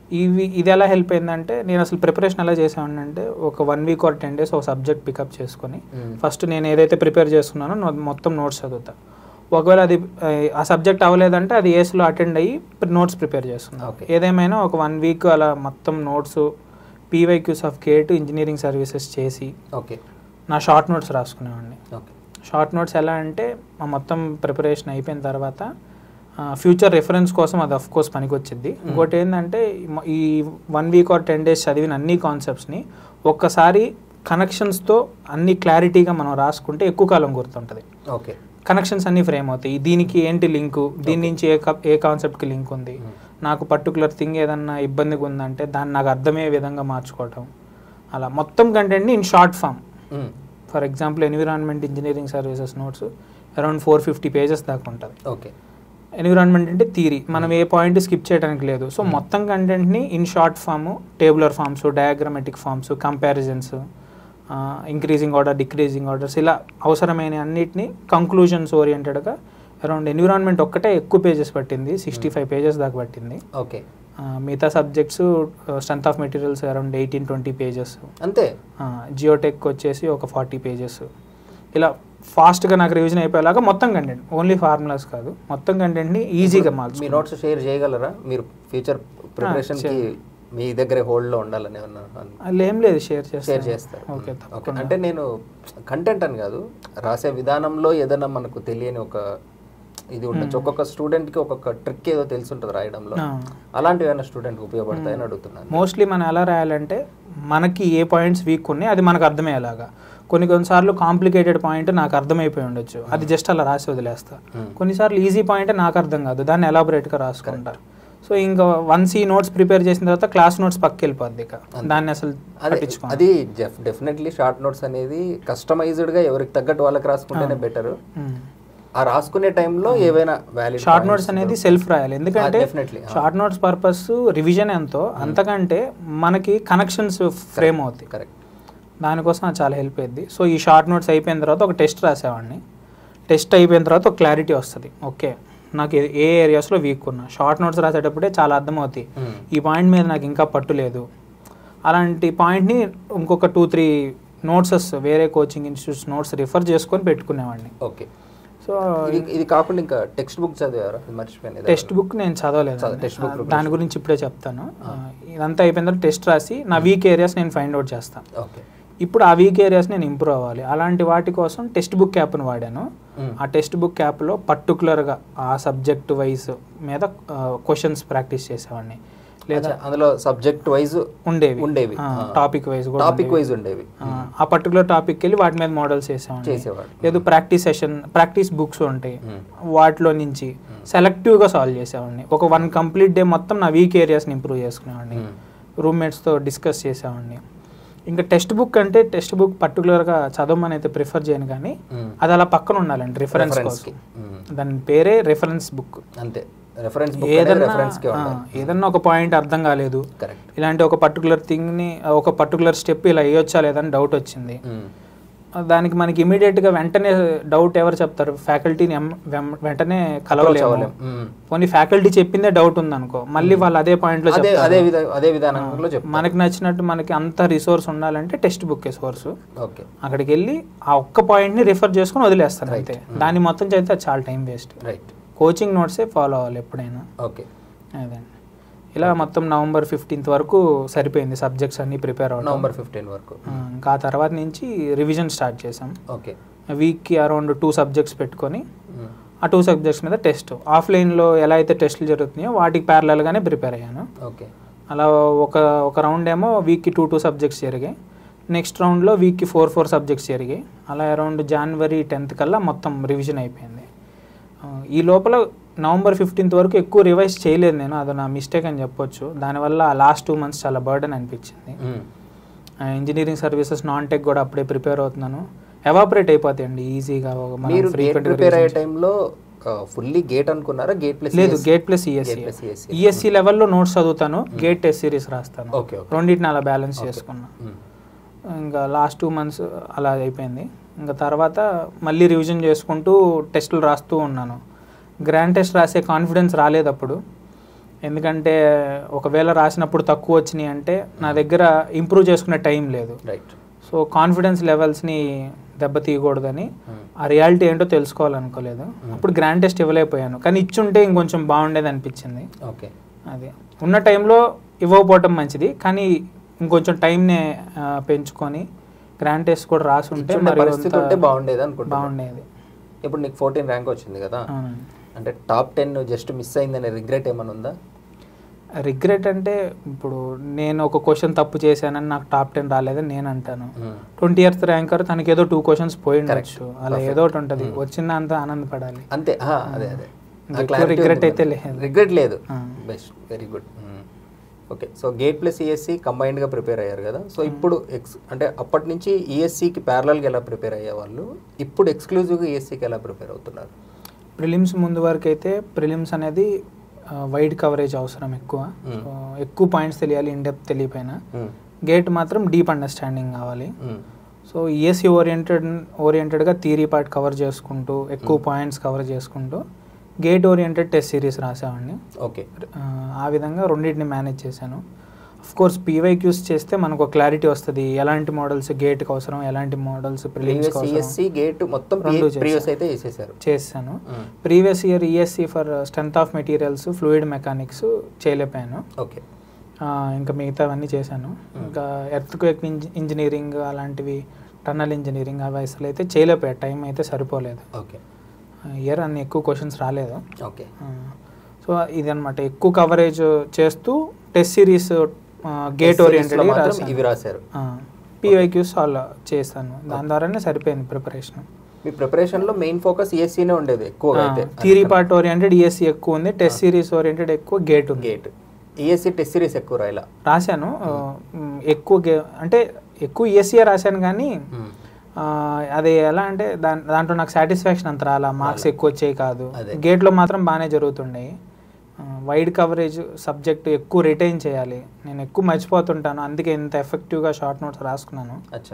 ఇవి ఇది ఎలా హెల్ప్ అయిందంటే నేను అసలు ప్రిపరేషన్ ఎలా చేసాను అంటే ఒక one week or ten days ఒక సబ్జెక్ట్ పికప్ చేసుకొని మ్మ్. ఫస్ట్ నేను ఏదైతే ప్రిపేర్ చేస్తున్నానో నో- మొత్తం నోట్స్ చదువుతా ఒకవేళ అది ఆ, ఆ సబ్జెక్ట్ అవ్వలేదంటే అది ఏస్లో అటెండ్ అయ్యి నోట్స్ ప్రిపేర్ చేస్తున్నాను Okay. ఏదేమైనా ఒక వన్ వీక్ అలా మొత్తం notes PYQs of GATE engineering services చేసి ఓకే నా షార్ట్ నోట్స్ రాసుకునేవాడిని ఓకే షార్ట్ నోట్స్ ఎలా అంటే మా మొత్తం ప్రిపరేషన్ అయిపోయిన తర్వాత ఫ్యూచర్ రెఫరెన్స్ కోసం అది అఫ్ కోర్స్ పనికొచ్చింది ఇంకోటి ఏంటంటే ఈ- ఈ one week or ten days చదివిన అన్ని కాన్సెప్ట్స్ని ఒక్కసారి కనెక్షన్స్తో అన్ని క్లారిటీగా మనం రాసుకుంటే ఎక్కువ కాలం గుర్తుంటుంది ఓకే కనెక్షన్స్ అన్ని ఫ్రేమ్ అవుతాయి దీనికి ఏంటి లింకు దీని నుంచి ఏ క- ఏ కాన్సెప్ట్కి లింక్ ఉంది మ్మ్. నాకు పర్టికులర్ థింగ్ ఏదన్నా ఇబ్బందిగా ఉందంటే దాన్ని నాకు అర్థమయ్యే విధంగా మార్చుకోవటం అలా మొత్తం కంటెంట్ని ఇన్ షార్ట్ ఫామ్ మ్మ్. For example environment engineering services notes around four fifty pages దాకా ఉంటుంది ఓకే ఎన్విరాన్మెంట్ అంటే థీరీ మనం ఏ పాయింట్ స్కిప్ చేయడానికి లేదు సో మొత్తం కంటెంట్ని in short form tabular forms diagrammatic forms comparisons increasing order decreasing orders ఇలా అవసరమైన అన్నిటిని కంక్లూజన్స్ ఓరియంటెడ్గా అరౌండ్ ఎన్విరాన్మెంట్ ఒక్కటే ఎక్కువ పేజెస్ పట్టింది సిక్స్టీ ఫైవ్ పేజెస్ దాకా పట్టింది ఓకే ఆ, మిగతా subjects strength of materials around eighteen twenty pages అంతే జియోటెక్ వచ్చేసి ఒక ఫార్టీ పేజెస్ ఇలా ఫాస్ట్గా నాకు రివిజన్ అయిపోయేలాగా మొత్తం కంటెంట్ ఓన్లీ ఫార్ములాస్ కాదు మొత్తం కంటెంట్ని ఈజీగా మీ మార్చు నోట్స్ షేర్ చేయగలరా మీరు ఫ్యూచర్ ప్రిపరేషన్ కి మీ దగ్గరే హోల్డ్ లో ఉండాలని ఏమన్నా అన్- అలా ఏం లేదు షేర్ షేర్ చేస్తాను చేస్తారు ఓకే ఓకే తప్పకుండా అంటే నేను కంటెంట్ అని కాదు రాసే విధానంలో ఏదైనా మనకు తెలియని ఒక ఇది ఉండొచ్చు ఒక్కొక్క స్టూడెంట్ కి ఒక్కొక్క ట్రిక్ ఏదో తెలిసి ఉంటుంది రాయడంలో అలాంటివి ఏమైనా స్టూడెంట్ ఉపయోగపడతాయని అడుగుతున్నాను మోస్ట్లీ మనం ఎలా రాయాలంటే మనకి ఏ పాయింట్స్ వీక్ ఉన్నాయి అది మనకు అర్థమయ్యేలాగా కొన్ని కొన్నిసార్లు కాంప్లికేటెడ్ పాయింట్ నాకు అర్థమైపోయి ఉండొచ్చు అది జస్ట్ అలా రాసి వదిలేస్తా Hmm. కొన్నిసార్లు ఈజీ పాయింట్ నాకు అర్థం కాదు దాన్ని ఎలాబొరేట్గా రాసుకుంటారు సో ఇంకా వన్స్ ఈ నోట్స్ ప్రిపేర్ చేసిన తర్వాత క్లాస్ నోట్స్ పక్కకి వెళ్ళిపోద్ది ఇక దాన్ని అసలు అదే పట్టించుకో అది డెఫినెట్లీ షార్ట్ నోట్స్ అనేది కస్టమైజ్డ్ గా ఎవరికి తగ్గట్టు వాళ్ళకి రాసుకుంటేనే బెటర్ ఆ రాసుకునే టైంలో ఏవైనా వ్యాలిడ్ షార్ట్ నోట్స్ అనేది సెల్ఫ్ రాయాలి ఎందుకంటే definitely short notes purpose revision ఎంతో అంతకంటే మనకి కనెక్షన్స్ ఫ్రేమ్ అవుతాయి కరెక్ట్ దానికోసం అది చాలా హెల్ప్ అయ్యింది సో ఈ షార్ట్ నోట్స్ అయిపోయిన తర్వాత ఒక టెస్ట్ రాసేవాడిని టెస్ట్ అయిపోయిన తర్వాత ఒక క్లారిటీ వస్తుంది ఓకే నాకు ఏ- ఏ ఏరియాస్లో వీక్ ఉన్నా షార్ట్ నోట్స్ రాసేటప్పుడే చాలా అర్థమవుతాయి ఈ పాయింట్ మీద నాకు ఇంకా పట్టు లేదు అలాంటి పాయింట్ని ఇంకొక టూ త్రీ నోట్సెస్ వేరే కోచింగ్ ఇన్స్టిట్యూట్స్ నోట్స్ రిఫర్ చేసుకొని పెట్టుకునేవాడిని ఓకే సో ఇది ఇది కాకుండా ఇంకా టెక్స్ట్ బుక్ చదివారా ఇది మర్చిపోయాను ఇది టెక్స్ట్ బుక్ నేను చదవలేదు చదవ- టెక్స్ట్ బుక్ దాని గురించి ఇప్పుడే చెప్తాను ఇదంతా అయిపోయిన తర్వాత టెస్ట్ రాసి నా వీక్ ఏరియాస్ నేను ఫైండ్ అవుట్ చేస్తాను ఓకే ఇప్పుడు ఆ వీక్ ఏరియాస్ నేను ఇంప్రూవ్ అవ్వాలి అలాంటి వాటి కోసం టెక్స్ట్ బుక్ యాప్ను వాడాను మ్మ్. ఆ టెక్స్ట్ బుక్ యాప్లో పర్టికులర్గా ఆ సబ్జెక్ట్ వైజ్ మీద క్వశ్చన్స్ ప్రాక్టీస్ చేసేవాడిని లేదా అచ్చా, అందులో సబ్జెక్ట్ వైజ్ ఉండేవి ఉండేవి టాపిక్ వైజ్ కూడా టాపిక్ ఉండేవి. వైజ్ ఉండేవి ఆ, ఆ పర్టికులర్ టాపిక్కి వెళ్ళి వాటి మీద మోడల్స్ చేసేవాడిని చేసేవాడు లేదు ప్రాక్టీస్ సెషన్ ప్రాక్టీస్ బుక్స్ ఉంటాయి మ్మ్. వాటిలో నుంచి సెలెక్టివ్గా సాల్వ్ చేసేవాడిని ఒక వన్ కంప్లీట్ డే మొత్తం నా వీక్ ఏరియాస్ని ఇంప్రూవ్ చేసుకునేవాడిని మ్మ్. రూమ్మేట్స్తో డిస్కస్ చేసేవాడిని ఇంకా టెక్స్ట్ బుక్ అంటే టెక్స్ట్ బుక్ పర్టికులర్గా చదవమని అయితే ప్రిఫర్ చేయను కానీ మ్మ్. అది అలా పక్కన ఉండాలండి రిఫరెన్స్ Reference కోసం కి. మ్మ్. దాని పేరే రిఫరెన్స్ బుక్ అంతే రెఫరెన్స్ బుక్ ఏదన్నా రెఫరెన్స్ కి ఆ, ఉండాలి ఏదన్నా ఒక పాయింట్ అర్థం కాలేదు కరెక్ట్ ఇలాంటి ఒక పర్టికులర్ థింగ్ని ఒక పర్టికులర్ స్టెప్ ఇలా వేయొచ్చా లేదని డౌట్ వచ్చింది ఆ, దానికి మనకి ఇమీడియట్గా వెంటనే డౌట్ ఎవరు చెప్తారు ఫ్యాకల్టీని వెంటనే కలవలేము పోనీ ఫ్యాకల్టీ చెప్పిందే డౌట్ ఉందనుకో మళ్ళీ వాళ్ళు అదే పాయింట్లో అదే చెప్తారు అదే విధ అదే విధానంలో చెప్తాను మనకి నచ్చినట్టు మనకి అంత రిసోర్స్ ఉండాలంటే టెక్స్ట్ బుక్ సోర్స్ ఓకే అక్కడికి వెళ్ళి ఆ ఒక్క పాయింట్ని రిఫర్ చేసుకొని వదిలేస్తాను అంతే దాన్ని మొత్తం చదివితే అది చాలా టైం వేస్ట్ రైట్ కోచింగ్ నోట్సే ఫాలో అవ్వాలి ఎప్పుడైనా ఓకే అదండి ఇలా మొత్తం నవంబర్ ఫిఫ్టీన్త్ వరకు సరిపోయింది సబ్జెక్ట్స్ అన్నీ ప్రిపేర్ అవడం నవంబర్ ఫిఫ్టీన్ వరకు ఆ, ఇంకా ఆ తర్వాత నుంచి రివిజన్ స్టార్ట్ చేసాం ఓకే వీక్కి అరౌండ్ టూ సబ్జెక్ట్స్ పెట్టుకొని ఆ టూ సబ్జెక్ట్స్ మీద టెస్ట్ ఆఫ్లైన్లో ఎలా అయితే టెస్టులు జరుగుతున్నాయో వాటికి ప్యారలల్గానే ప్రిపేర్ అయ్యాను ఓకే అలా ఒక ఒక రౌండ్ ఏమో వీక్కి టూ టూ సబ్జెక్ట్స్ జరిగాయి నెక్స్ట్ రౌండ్లో వీక్కి ఫోర్ ఫోర్ సబ్జెక్ట్స్ జరిగాయి అలా అరౌండ్ జనవరి టెన్త్ కల్లా మొత్తం రివిజన్ అయిపోయింది ఆ, ఈ లోపల నవంబర్ ఫిఫ్టీన్త్ వరకు ఎక్కువ రివైజ్ చేయలేదు నేను అది నా మిస్టేక్ అని చెప్పొచ్చు దానివల్ల లాస్ట్ టూ మంత్స్ చాలా బర్డెన్ అనిపించింది ఇంజనీరింగ్ సర్వీసెస్ నాన్ టెక్ కూడా అప్పుడే ప్రిపేర్ అవుతున్నాను ఎవాపరేట్ అయిపోతాయండి ఈజీగా మీరు గేట్ ఫ్రీక్వెంట్ ప్రిపేర్ అయ్యే టైంలో ఫుల్లీ గేట్ అనుకున్నారా గేట్ ప్లస్ లేదు GATE plus ESE Gate plus ESE. ESE లెవెల్లో నోట్స్ చదువుతాను గేట్ టెస్ట్ సిరీస్ రాస్తాను ఓకే ఓకే రెండింటిని అలా బ్యాలెన్స్ చేసుకున్నా ఇంకా లాస్ట్ టూ మంత్స్ అలా అయిపోయింది ఇంకా తర్వాత మళ్ళీ రివిజన్ చేసుకుంటూ టెస్టులు రాస్తూ ఉన్నాను గ్రాండ్ టెస్ట్ రాసే కాన్ఫిడెన్స్ రాలేదు అప్పుడు ఎందుకంటే ఒకవేళ రాసినప్పుడు తక్కువ వచ్చినాయి అంటే నా దగ్గర ఇంప్రూవ్ చేసుకునే టైం లేదు రైట్ సో కాన్ఫిడెన్స్ లెవెల్స్ని దెబ్బతీయకూడదని ఆ రియాలిటీ ఏంటో తెలుసుకోవాలనుకోలేదు అప్పుడు గ్రాండ్ టెస్ట్ ఇవ్వలేకపోయాను కానీ ఇచ్చుంటే ఇంకొంచెం బాగుండేది అనిపించింది ఓకే అది ఉన్న టైంలో ఇవ్వకపోవటం మంచిది కానీ ఇంకొంచెం టైంని పెంచుకొని గ్రాండ్ టెస్ట్ కూడా రాసి ఉంటే ఇచ్చుండే మరి పరిస్థితి కొంత ఉంటే బాగుండేది అనుకుంటున్నా బాగుండేది ఇప్పుడు నీకు ఫోర్టీన్ ర్యాంక్ వచ్చింది కదా అవునండి అంటే టాప్ టెన్ జస్ట్ మిస్ అయిందనే రిగ్రెట్ ఏమైనా ఉందా రిగ్రెట్ అంటే ఇప్పుడు నేను ఒక క్వశ్చన్ తప్పు చేశానని నాకు టాప్ టెన్ రాలేదని నేను అంటాను ట్వంటీ ఇయర్స్ ర్యాంకర్ తనకి ఏదో టూ క్వశ్చన్స్ పోయి ఉండొచ్చు అలా ఏదో ఒకటి ఉంటుంది వచ్చింది అంత ఆనందపడాలి అంతే ఆ, అదే అదే ఇంకా ఎక్కువ regret అయితే లేదు. రిగ్రెట్ లేదు ఆ. Best very good okay so GATE plus ESE కంబైన్డ్గా ప్రిపేర్ అయ్యారు కదా సో ఇప్పుడు ఎక్స్ అంటే అప్పటి నుంచి ఈఎస్సికి ప్యారలల్గా ఎలా ప్రిపేర్ అయ్యే వాళ్ళు ఇప్పుడు ఎక్స్క్లూజివ్గా ఈఎస్సికి ఎలా ప్రిపేర్ అవుతున్నారు ప్రిలిమ్స్ ముందు వరకు అయితే ప్రిలిమ్స్ అనేది వైడ్ కవరేజ్ అవసరం ఎక్కువ Hmm. సో ఎక్కువ పాయింట్స్ తెలియాలి ఇన్ డెప్త్ తెలియపోయినా మ్మ్. గేట్ మాత్రం డీప్ అండర్స్టాండింగ్ కావాలి మ్మ్. సో ఈఎస్సి ఓరియంటెడ్ ఓరియంటెడ్గా థీరీ పార్ట్ కవర్ చేసుకుంటూ ఎక్కువ పాయింట్స్ కవర్ చేసుకుంటూ గేట్ ఓరియంటెడ్ టెస్ట్ సిరీస్ రాసేవాడిని ఓకే ఆ, ఆ విధంగా రెండింటిని మేనేజ్ చేశాను అఫ్ కోర్స్ పీవైక్యూస్ చేస్తే మనకు క్లారిటీ వస్తుంది ఎలాంటి మోడల్స్ గేట్కి అవసరం ఎలాంటి models prelims previous ESE GATE మొత్తం రెండు చేశారు. ప్రీవియస్ అయితే వేసేసారు చేశాను మ్మ్. Previous year ESE for strength of materials fluid mechanics చేయలేకపోయాను ఓకే ఆ, ఇంకా మిగతావన్నీ చేశాను ఇంకా ఎర్త్ క్వేక్ ఇంజనీరింగ్ అలాంటివి టన్నల్ ఇంజనీరింగ్ అవి అసలు అయితే చేయలేకపోయా టైం అయితే సరిపోలేదు ఓకే ఇయర్ అన్ని ఎక్కువ క్వశ్చన్స్ రాలేదు ఓకే సో ఇదనమాట ఎక్కువ కవరేజ్ చేస్తూ టెస్ట్ సిరీస్ గేట్ ఓరియంటెడ్ మాత్రం ఇవి రాశారు పీవైక్యూస్ సాల్వ్ చేస్తాను దాని ద్వారానే సరిపోయింది ప్రిపరేషన్ మీ ప్రిపరేషన్ లో మెయిన్ ఫోకస్ ఈఎస్సీనే ఉండేది ఎక్కువగా అయితే థియరీ పార్ట్ ఓరియంటెడ్ ఈఎస్సి ఎక్కువ ఉంది టెస్ట్ సిరీస్ ఓరియంటెడ్ ఎక్కువ గేట్ ఉంది గేట్ ఈఎస్సీ టెస్ట్ సిరీస్ ఎక్కువ రాయలా రాశాను ఆ, మ్, ఎక్కువ గే అంటే ఎక్కువ ఈఎస్సీఏ రాశాను కానీ మ్మ్. ఆ, అది ఎలా అంటే దాని దాంట్లో నాకు సాటిస్ఫాక్షన్ అంత రాలా మార్క్స్ ఎక్కువ వచ్చేవి కాదు అదే. గేట్లో మాత్రం బాగానే జరుగుతుండేవి వైడ్ కవరేజ్ సబ్జెక్ట్ ఎక్కువ రిటైన్ చేయాలి నేను ఎక్కువ మర్చిపోతుంటాను అందుకే ఇంత ఎఫెక్టివ్గా షార్ట్ నోట్స్ రాసుకున్నాను అచ్చా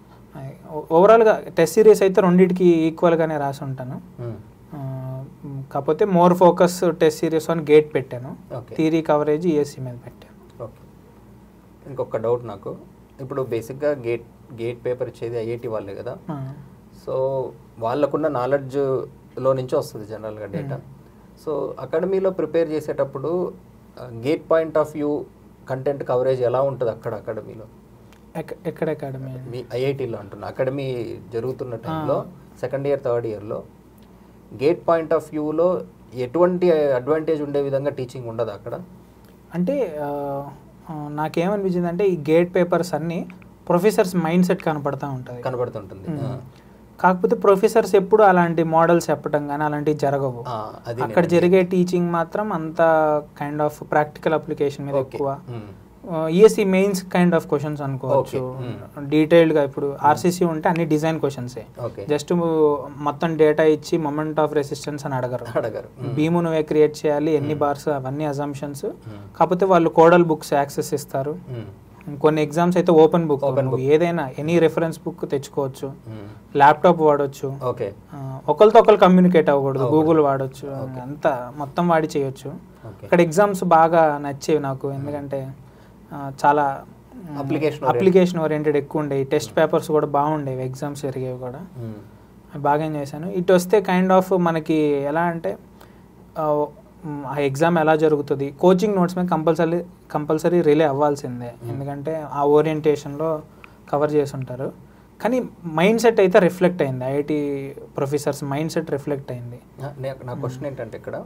ఓ- ఓవరాల్గా టెస్ట్ సిరీస్ అయితే రెండింటికి ఈక్వల్గానే రాసి ఉంటాను మ్మ్. ఆ, మ్, కాకపోతే మోర్ ఫోకస్ టెస్ట్ సిరీస్ అని గేట్ పెట్టాను ఓకే థియరీ కవరేజ్ ఈఎస్సీ మీద పెట్టాను ఓకే ఇంకొక డౌట్ నాకు ఇప్పుడు బేసిక్గా గేట్ గేట్ పేపర్ ఇచ్చేది ఐఐటి వాళ్ళే కదా ఆ, సో వాళ్ళకున్న నాలెడ్జ్లో నుంచి వస్తుంది జనరల్గా డేటా సో అకాడమీలో ప్రిపేర్ చేసేటప్పుడు GATE point of view content coverage ఎలా ఉంటుంది అక్కడ అకాడమీలో ఎక్క- ఎక్కడ అకాడమీ మీ ఐఐటీలో అంటున్నా అకాడమీ జరుగుతున్న టైంలో సెకండ్ ఇయర్ థర్డ్ ఇయర్లో గేట్ పాయింట్ ఆఫ్ వ్యూలో ఎటువంటి అడ్వాంటేజ్ ఉండే విధంగా టీచింగ్ ఉండదు అక్కడ అంటే ఆ, ఆ, నాకేమనిపించింది అంటే ఈ గేట్ పేపర్స్ అన్నీ ప్రొఫెసర్స్ మైండ్ సెట్ కనపడతా ఉంటుంది కనబడుతుంటుంది ఆ. కాకపోతే ప్రొఫెసర్స్ ఎప్పుడు అలాంటి మోడల్స్ చెప్పడం కానీ అలాంటివి జరగవు ఆ, అది అక్కడ నేను- జరిగే టీచింగ్ మాత్రం అంత కైండ్ ఆఫ్ ప్రాక్టికల్ అప్లికేషన్ మీద ఓకే. ఎక్కువ మ్మ్. ESE mains kind of questions అనుకోవచ్చు ఓకే. డీటెయిల్డ్గా ఇప్పుడు ఆర్సీసీ ఉంటే అన్ని డిజైన్ క్వశ్చన్సే ఓకే జస్ట్ మొత్తం డేటా ఇచ్చి మొమెంట్ ఆఫ్ రెసిస్టెన్స్ అని అడగరు అడగారు మ్మ్. బీము నువ్వే క్రియేట్ చేయాలి ఎన్ని బార్స్ అవన్నీ అజంప్షన్స్ మ్మ్. కాకపోతే వాళ్ళు కోడల్ బుక్స్ యాక్సెస్ ఇస్తారు మ్మ్. కొన్ని ఎగ్జామ్స్ అయితే ఓపెన్ బుక్ Open నువ్వు ఏదైనా ఎనీ రెఫరెన్స్ బుక్ తెచ్చుకోవచ్చు మ్మ్. ల్యాప్టాప్ వాడొచ్చు ఓకే ఆ, ఒకరితో ఒకరు కమ్యూనికేట్ అవ్వకూడదు అవ్వకూడదు. గూగుల్ వాడొచ్చు అంతా మొత్తం వాడి చేయొచ్చు ఓకే ఇక్కడ ఎగ్జామ్స్ బాగా నచ్చేవి నాకు ఎందుకంటే ఆ, చాలా Application oriented. అప్లికేషన్ ఓరియంటెడ్ ఎక్కువ ఉండేవి టెస్ట్ పేపర్స్ కూడా బాగుండేవి ఎగ్జామ్స్ జరిగేవి కూడా మ్మ్. అవి బాగా చేశాను ఇటు వస్తే కైండ్ ఆఫ్ మనకి ఎలా అంటే ఆ, మ్, ఆ ఎగ్జామ్ ఎలా జరుగుతుంది కోచింగ్ నోట్స్ మీద కంపల్సరీ కంపల్సరీ రిలే అవ్వాల్సిందే ఎందుకంటే ఆ ఓరియంటేషన్లో కవర్ చేసి ఉంటారు కానీ మైండ్ సెట్ అయితే రిఫ్లెక్ట్ అయింది IIT professors mind set reflect అయింది నా- నే- నా క్వశ్చన్ ఏంటంటే ఇక్కడ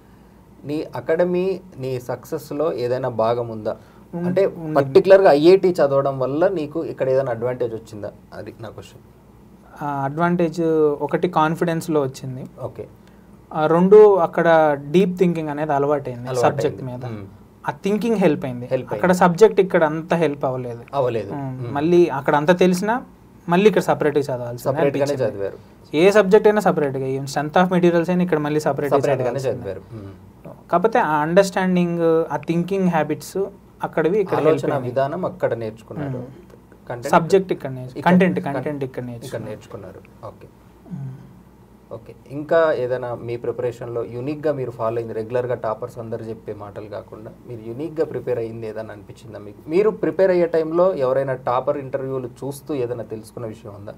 నీ అకాడమీ నీ సక్సెస్లో ఏదైనా భాగం ఉందా ఉం- అంటే ఉంది. పర్టికులర్గా ఐఐటి చదవడం వల్ల నీకు ఇక్కడ ఏదైనా అడ్వాంటేజ్ వచ్చిందా అది నా క్వశ్చన్ అడ్వాంటేజ్ ఒకటి కాన్ఫిడెన్స్లో వచ్చింది ఓకే ఆ రెండు అక్కడ డీప్ థింకింగ్ అనేది అలవాటైంది అలవాటైంది. సబ్జెక్ట్ మీద మ్మ్. ఆ థింకింగ్ హెల్ప్ అయింది Help అయింది. అక్కడ సబ్జెక్ట్ ఇక్కడ అంత హెల్ప్ అవ్వలేదు అవ్వలేదు ఉమ్, మళ్ళీ అక్కడ అంతా తెలిసినా మళ్ళీ ఇక్కడ సపరేట్గా చదవాల్సి సపరేట్గానే చదివారు ఏ సబ్జెక్ట్ అయినా సపరేట్గా ఈవెన్ స్ట్రెంత్ ఆఫ్ మెటీరియల్స్ అయినా ఇక్కడ మళ్ళీ సపరేట్ సపరేట్గానే చదివారు మ్మ్. కాకపోతే ఆ అండర్స్టాండింగ్ ఆ థింకింగ్ హ్యాబిట్స్ అక్కడివి ఇక్కడ ఆలోచన విధానం అక్కడ నేర్చుకున్నారు Content సబ్జెక్ట్ ఇక్కడ ఇక్కడ- కంటెంట్ ఇక్కడ- కంటెంట్ ఇక్కడ ఇక్కడ నేర్చుకున్నాను నేర్చుకున్నారు ఓకే ఓకే ఇంకా ఏదైనా మీ ప్రిపరేషన్లో యూనిక్గా మీరు ఫాలో అయింది రెగ్యులర్గా టాపర్స్ అందరు చెప్పే మాటలు కాకుండా మీరు యూనిక్గా ప్రిపేర్ అయ్యింది ఏదైనా అనిపించిందా మీకు మీరు ప్రిపేర్ అయ్యే టైంలో ఎవరైనా టాపర్ ఇంటర్వ్యూలు చూస్తూ ఏదైనా తెలుసుకున్న విషయం ఉందా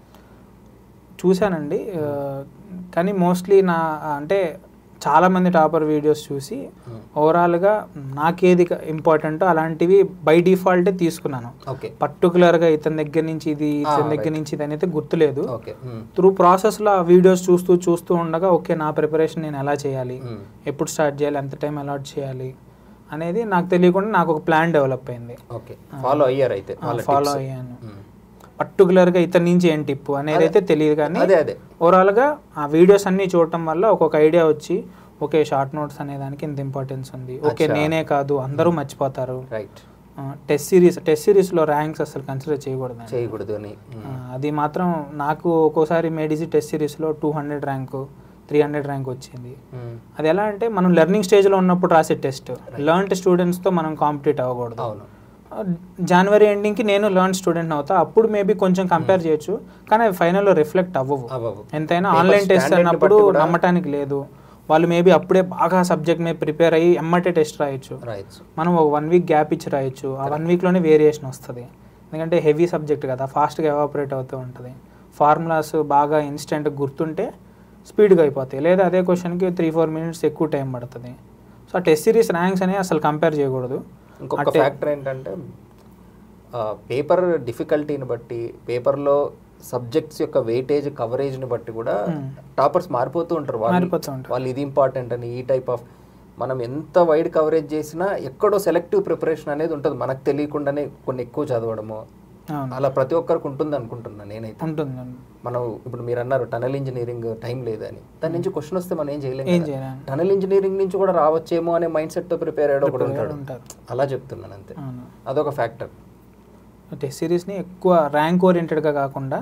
చూశానండి ఆ, కానీ మోస్ట్లీ నా అంటే చాలా మంది టాపర్ వీడియోస్ చూసి ఓవరాల్గా నాకేది ఇంపార్టెంటో అలాంటివి బై డిఫాల్టే తీసుకున్నాను ఓకే పర్టికులర్గా ఇతని దగ్గర నుంచి ఇది ఇతని Ah, దగ్గర నుంచి ఇది అనేది గుర్తులేదు ఓకే మ్మ్. త్రూ ప్రాసెస్లో ఆ వీడియోస్ చూస్తూ చూస్తూ ఉండగా ఓకే నా ప్రిపరేషన్ నేను ఎలా చేయాలి మ్మ్. ఎప్పుడు స్టార్ట్ చేయాలి ఎంత టైం అలాట్ చేయాలి అనేది నాకు తెలియకుండా నాకు ఒక ప్లాన్ డెవలప్ అయింది ఓకే ఫాలో అయ్యారు అయితే వాళ్ళ ఫాలో tips. అయ్యాను మ్మ్. పర్టికులర్గా ఇతని నుంచి ఏం టిప్ అనేది అయితే తెలియదు కానీ అదే అదే ఓవరాల్గా ఆ వీడియోస్ అన్నీ చూడటం వల్ల ఒక్కొక్క ఐడియా వచ్చి ఓకే షార్ట్ నోట్స్ అనే దానికి ఇంత ఇంపార్టెన్స్ ఉంది ఓకే అచ్చా. నేనే కాదు అందరూ మర్చిపోతారు రైట్ టెస్ట్ సిరీస్ టెస్ట్ సిరీస్లో ర్యాంక్స్ అసలు కన్సిడర్ చేయకూడదు చేయకూడదు అని మ్మ్. అది మాత్రం నాకు ఒక్కోసారి మేడిసి టెస్ట్ సిరీస్లో two hundred rank three hundred rank వచ్చింది మ్మ్. అది ఎలా అంటే మనం లెర్నింగ్ స్టేజ్లో ఉన్నప్పుడు రాసే టెస్ట్ లర్న్డ్ స్టూడెంట్స్తో మనం కాంపిటేట్ అవ్వకూడదు అవును జనవరి ఎండింగ్కి నేను లర్న్ స్టూడెంట్ అవుతా అప్పుడు మేబీ కొంచెం కంపేర్ చేయొచ్చు కానీ అవి ఫైనల్లో రిఫ్లెక్ట్ అవ్వవు అవ్వవు. ఎంతైనా Paper ఆన్లైన్ టెస్ట్ standard అన్నప్పుడు బట్టి కూడా- నమ్మటానికి లేదు వాళ్ళు మేబీ అప్పుడే బాగా సబ్జెక్ట్ మీద ప్రిపేర్ అయ్యి ఎమ్మటే టెస్ట్ రాయొచ్చు రాయొచ్చు మనం ఒక వన్ వీక్ గ్యాప్ ఇచ్చి రాయొచ్చు ఆ వన్ వీక్లోనే వేరియేషన్ వస్తుంది ఎందుకంటే హెవీ సబ్జెక్ట్ కదా ఫాస్ట్గా ఎవాపరేట్ అవుతూ ఉంటుంది ఫార్ములాస్ బాగా ఇన్స్టెంట్ గుర్తుంటే స్పీడ్గా అయిపోతాయి లేదా అదే క్వశ్చన్కి త్రీ ఫోర్ మినిట్స్ ఎక్కువ టైం పడుతుంది సో ఆ టెస్ట్ సిరీస్ ర్యాంక్స్ అనేవి అసలు కంపేర్ చేయకూడదు ఇంకొక అంటే- ఫ్యాక్టర్ ఏంటంటే పేపర్ డిఫికల్టీని బట్టి పేపర్లో సబ్జెక్ట్స్ యొక్క వెయిటేజ్ కవరేజ్ని బట్టి కూడా Hmm. టాపర్స్ మారిపోతూ ఉంటారు వాళ్ళు మారిపోతూ ఉంటారు. వాళ్ళు ఇది ఇంపార్టెంట్ అని ఈ టైప్ ఆఫ్ మనం ఎంత వైడ్ కవరేజ్ చేసినా ఎక్కడో సెలెక్టివ్ ప్రిపరేషన్ అనేది ఉంటుంది మనకు తెలియకుండానే కొన్ని ఎక్కువ చదవడము అవును అలా ప్రతి ఒక్కరికి ఉంటుంది అనుకుంటున్నాను నేనైతే ఉంటుంది మనం ఇప్పుడు మీరు అన్నారు టనల్ ఇంజనీరింగ్ టైం లేదని దాని నుంచి క్వశ్చన్ వస్తే మనం ఏం చేయలేము ఏం కదా. చేయలేం. టనల్ ఇంజనీరింగ్ నుంచి కూడా రావచ్చేమో అనే మైండ్ సెట్ తో ప్రిపేర్ అయ్యాడు ఒకడు Prepare ఉంటాడు ఉంటారు. అలా చెప్తున్నాను అంతే అవును అదొక ఫ్యాక్టర్ టెస్ట్ సిరీస్ని ఎక్కువ ర్యాంక్ ఓరియంటెడ్గా కాకుండా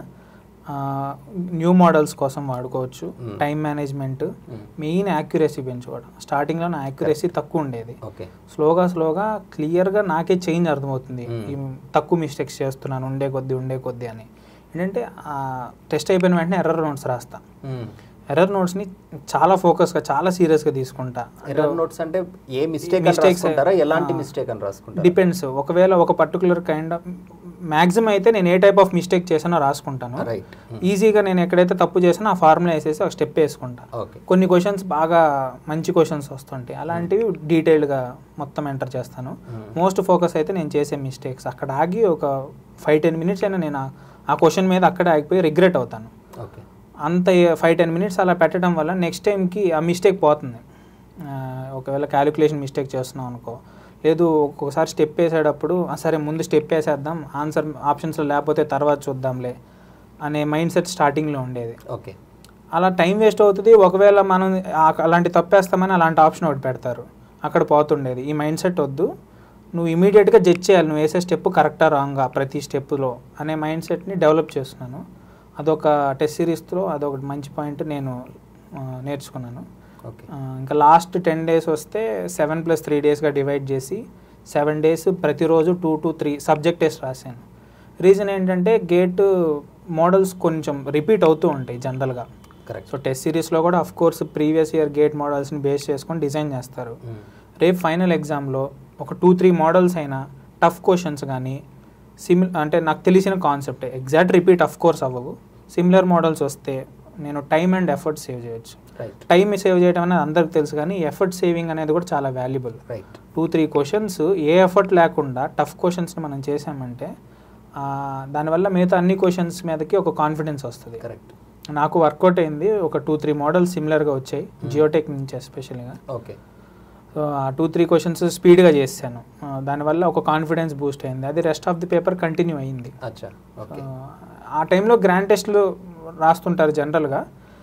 న్యూ మోడల్స్ కోసం వాడుకోవచ్చు Hmm. Time management main accuracy పెంచుకోవడం స్టార్టింగ్లో నా యాక్యురసీ తక్కువ ఉండేది ఓకే స్లోగా స్లోగా క్లియర్గా నాకే చేంజ్ అర్థమవుతుంది Hmm. ఈ తక్కువ మిస్టేక్స్ చేస్తున్నాను ఉండే కొద్దీ ఉండే కొద్దీ అని ఏంటంటే టెస్ట్ అయిపోయిన వెంటనే ఎర్రర్ నోట్స్ రాస్తా ఎర్రర్ నోట్స్ని చాలా ఫోకస్గా చాలా సీరియస్గా తీసుకుంటా ఎర్రర్ నోట్స్ అంటే ఏ మిస్టేక్ అని Mistakes, రాసుకుంటారా ఎలాంటి ఆ, మిస్టేక్ అని రాసుకుంటారా డిపెండ్స్ ఒకవేళ ఒక పర్టికులర్ కైండ్ ఆఫ్ మ్యాక్సిమం అయితే నేను ఏ టైప్ ఆఫ్ మిస్టేక్ చేసానో రాసుకుంటాను రైట్ ఈజీగా నేను ఎక్కడైతే తప్పు చేసానో ఆ ఫార్ములా వేసేసి ఒక స్టెప్ వేసుకుంటా ఓకే కొన్ని క్వశ్చన్స్ బాగా మంచి క్వశ్చన్స్ వస్తుంటాయి అలాంటివి డీటెయిల్డ్గా మొత్తం ఎంటర్ చేస్తాను మోస్ట్ ఫోకస్ అయితే నేను చేసే మిస్టేక్స్ అక్కడ ఆగి ఒక ఫైవ్ టెన్ మినిట్స్ అయినా నేను ఆ- ఆ క్వశ్చన్ మీద అక్కడే ఆగిపోయి రిగ్రెట్ అవుతాను ఓకే అంత ఫైవ్ టెన్ మినిట్స్ అలా పెట్టడం వల్ల నెక్స్ట్ టైంకి ఆ మిస్టేక్ పోతుంది ఆ, ఒకవేళ క్యాలిక్యులేషన్ మిస్టేక్ చేస్తున్నాం అనుకో లేదు ఒక్కొక్కసారి స్టెప్ వేసేటప్పుడు "ఆ, సరే ముందు స్టెప్ వేసేద్దాం ఆన్సర్ ఆప్షన్స్లో లేకపోతే తర్వాత చూద్దాంలే అనే మైండ్ సెట్ స్టార్టింగ్లో ఉండేది ఓకే అలా టైం వేస్ట్ అవుతుంది ఒకవేళ మనం ఆ- అలాంటి తప్పేస్తామని అలాంటి ఆప్షన్ ఒకటి పెడతారు అక్కడ పోతుండేది ఈ మైండ్ సెట్ వద్దు నువ్వు ఇమీడియట్గా జడ్జ్ చేయాలి నువ్వు వేసే స్టెప్ కరెక్టా రాంగా ప్రతి స్టెప్లో అనే మైండ్ సెట్ని డెవలప్ చేస్తున్నాను అదొక టెస్ట్ సిరీస్లో అదొకటి మంచి పాయింట్ నేను ఆ, నేర్చుకున్నాను ఓకే ఆ, ఇంకా లాస్ట్ టెన్ డేస్ వస్తే సెవెన్ ప్లస్ త్రీ డేస్గా డివైడ్ చేసి సెవెన్ డేస్ ప్రతిరోజు two to three subject test రాశాను రీజన్ ఏంటంటే గేట్ మోడల్స్ కొంచెం రిపీట్ అవుతూ ఉంటాయి జనరల్గా కరెక్ట్ సో టెస్ట్ సిరీస్లో కూడా of course previous year GATE మోడల్స్ని బేస్ చేసుకొని డిజైన్ చేస్తారు రేపు ఫైనల్ ఎగ్జామ్లో ఒక టూ త్రీ మోడల్స్ అయినా టఫ్ క్వశ్చన్స్ కానీ సిమిల్ అంటే నాకు తెలిసిన concept exact repeat of course అవ్వవు సిమిలర్ మోడల్స్ వస్తే నేను టైం అండ్ ఎఫర్ట్ సేవ్ చేయొచ్చు రైట్ టైం సేవ్ చేయడం అనేది అందరికి తెలుసు కానీ ఎఫర్ట్ సేవింగ్ అనేది కూడా చాలా valuable right two three questions ఏ ఎఫర్ట్ లేకుండా టఫ్ క్వశ్చన్స్ని మనం చేసామంటే ఆ, దానివల్ల మిగతా అన్ని క్వశ్చన్స్ మీదకి ఒక కాన్ఫిడెన్స్ వస్తుంది కరెక్ట్ నాకు వర్కౌట్ అయింది ఒక టూ త్రీ మోడల్స్ సిమిలర్గా వచ్చాయి జియోటెక్ నుంచి ఎస్పెషల్గా ఓకే సో ఆ టూ త్రీ క్వశ్చన్స్ స్పీడ్గా చేశాను ఆ, దానివల్ల ఒక కాన్ఫిడెన్స్ బూస్ట్ అయింది అది rest of the paper continue అయింది అచ్చా ఓకే ఆ టైంలో గ్రాండ్ టెస్ట్లు రాస్తుంటారు జనరల్గా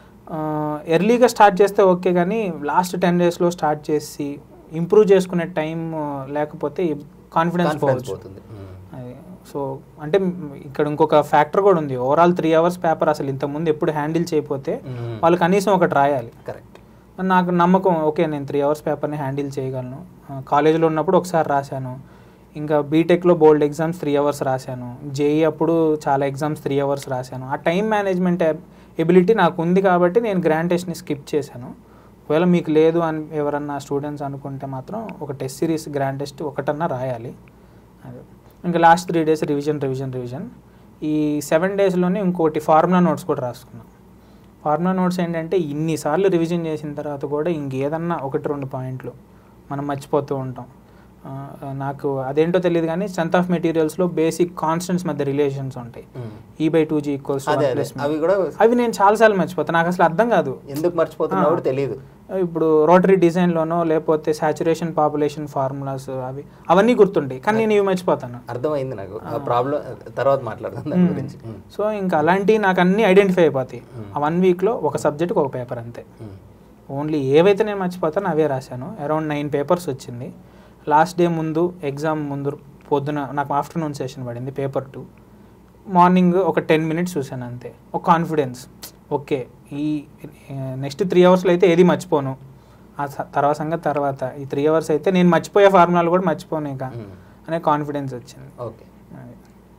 ఎర్లీగా స్టార్ట్ చేస్తే ఓకే కానీ లాస్ట్ టెన్ డేస్లో స్టార్ట్ చేసి ఇంప్రూవ్ చేసుకునే టైం లేకపోతే కాన్ఫిడెన్స్ కాన్ఫిడెన్స్ పోవచ్చు పోతుంది మ్మ్. అది సో అంటే ఇక్కడ ఇంకొక ఫ్యాక్టర్ కూడా ఉంది ఓవరాల్ త్రీ అవర్స్ పేపర్ అసలు ఇంతకుముందు ఎప్పుడు హ్యాండిల్ చేయకపోతే మ్మ్. వాళ్ళు కనీసం ఒకటి రాయాలి కరెక్ట్ మరి నాకు నమ్మకం ఓకే నేను త్రీ అవర్స్ పేపర్ని హ్యాండిల్ చేయగలను ఆ, కాలేజీలో ఉన్నప్పుడు ఒకసారి రాశాను ఇంకా బీటెక్లో బోల్డ్ ఎగ్జామ్స్ త్రీ అవర్స్ రాశాను జేఈ అప్పుడు చాలా ఎగ్జామ్స్ త్రీ అవర్స్ రాశాను ఆ టైం మేనేజ్మెంట్ ఎబిలిటీ నాకు ఉంది కాబట్టి నేను గ్రాండ్ టెస్ట్ని స్కిప్ చేశాను ఒకవేళ మీకు లేదు అని ఎవరన్నా స్టూడెంట్స్ అనుకుంటే మాత్రం ఒక టెస్ట్ సిరీస్ గ్రాండ్ టెస్ట్ ఒకటన్నా రాయాలి అదే ఇంకా last three days revision revision revision ఈ సెవెన్ డేస్లోనే ఇంకోటి ఫార్ములా నోట్స్ కూడా రాసుకున్నాం ఫార్ములా నోట్స్ ఏంటంటే ఇన్నిసార్లు రివిజన్ చేసిన తర్వాత కూడా ఇంకేదన్నా ఒకటి రెండు పాయింట్లు మనం మర్చిపోతూ ఉంటాం ఆ, నాకు అదేంటో తెలియదు కానీ స్ట్రెంత్ ఆఫ్ మెటీరియల్స్లో బేసిక్ కాన్స్టెంట్స్ మధ్య రిలేషన్స్ ఉంటాయి ఈ బై టూ జీ ఈక్వల్స్ అదే అదే అవి కూడా అవి నేను చాలాసార్లు మర్చిపోతాను నాకు అసలు అర్థం కాదు ఎందుకు మర్చిపోతున్నా కూడా తెలియదు ఇప్పుడు రోటరీ డిజైన్లోనో లేకపోతే సాచురేషన్ పాపులేషన్ ఫార్ములాస్ అవి అవన్నీ గుర్తుంటాయి కానీ నేను ఇవి మర్చిపోతాను అర్థమైంది నాకు ఆ ప్రాబ్లం తర్వాత మాట్లాడదాం దాని గురించి ఉమ్. సో ఇంకా అలాంటివి నాకు అన్నీ ఐడెంటిఫై అయిపోతాయి ఆ వన్ వీక్లో ఒక సబ్జెక్ట్కి ఒక పేపర్ అంతే ఉమ్. ఓన్లీ ఏవైతే నేను మర్చిపోతానో అవే రాశాను అరౌండ్ నైన్ పేపర్స్ వచ్చింది లాస్ట్ డే ముందు ఎగ్జామ్ ముందు పొద్దున నాకు ఆఫ్టర్నూన్ సెషన్ పడింది పేపర్ టూ మార్నింగ్ ఒక టెన్ మినిట్స్ చూశాను అంతే ఒక కాన్ఫిడెన్స్ ఓకే ఈ నెక్స్ట్ త్రీ అవర్స్లో అయితే ఏది మర్చిపోను ఆ స- తర్వాత సంగతి తర్వాత ఈ త్రీ అవర్స్ అయితే నేను మర్చిపోయే ఫార్ములాలు కూడా మర్చిపోను ఇక ఉమ్. అనే కాన్ఫిడెన్స్ వచ్చింది ఓకే అది.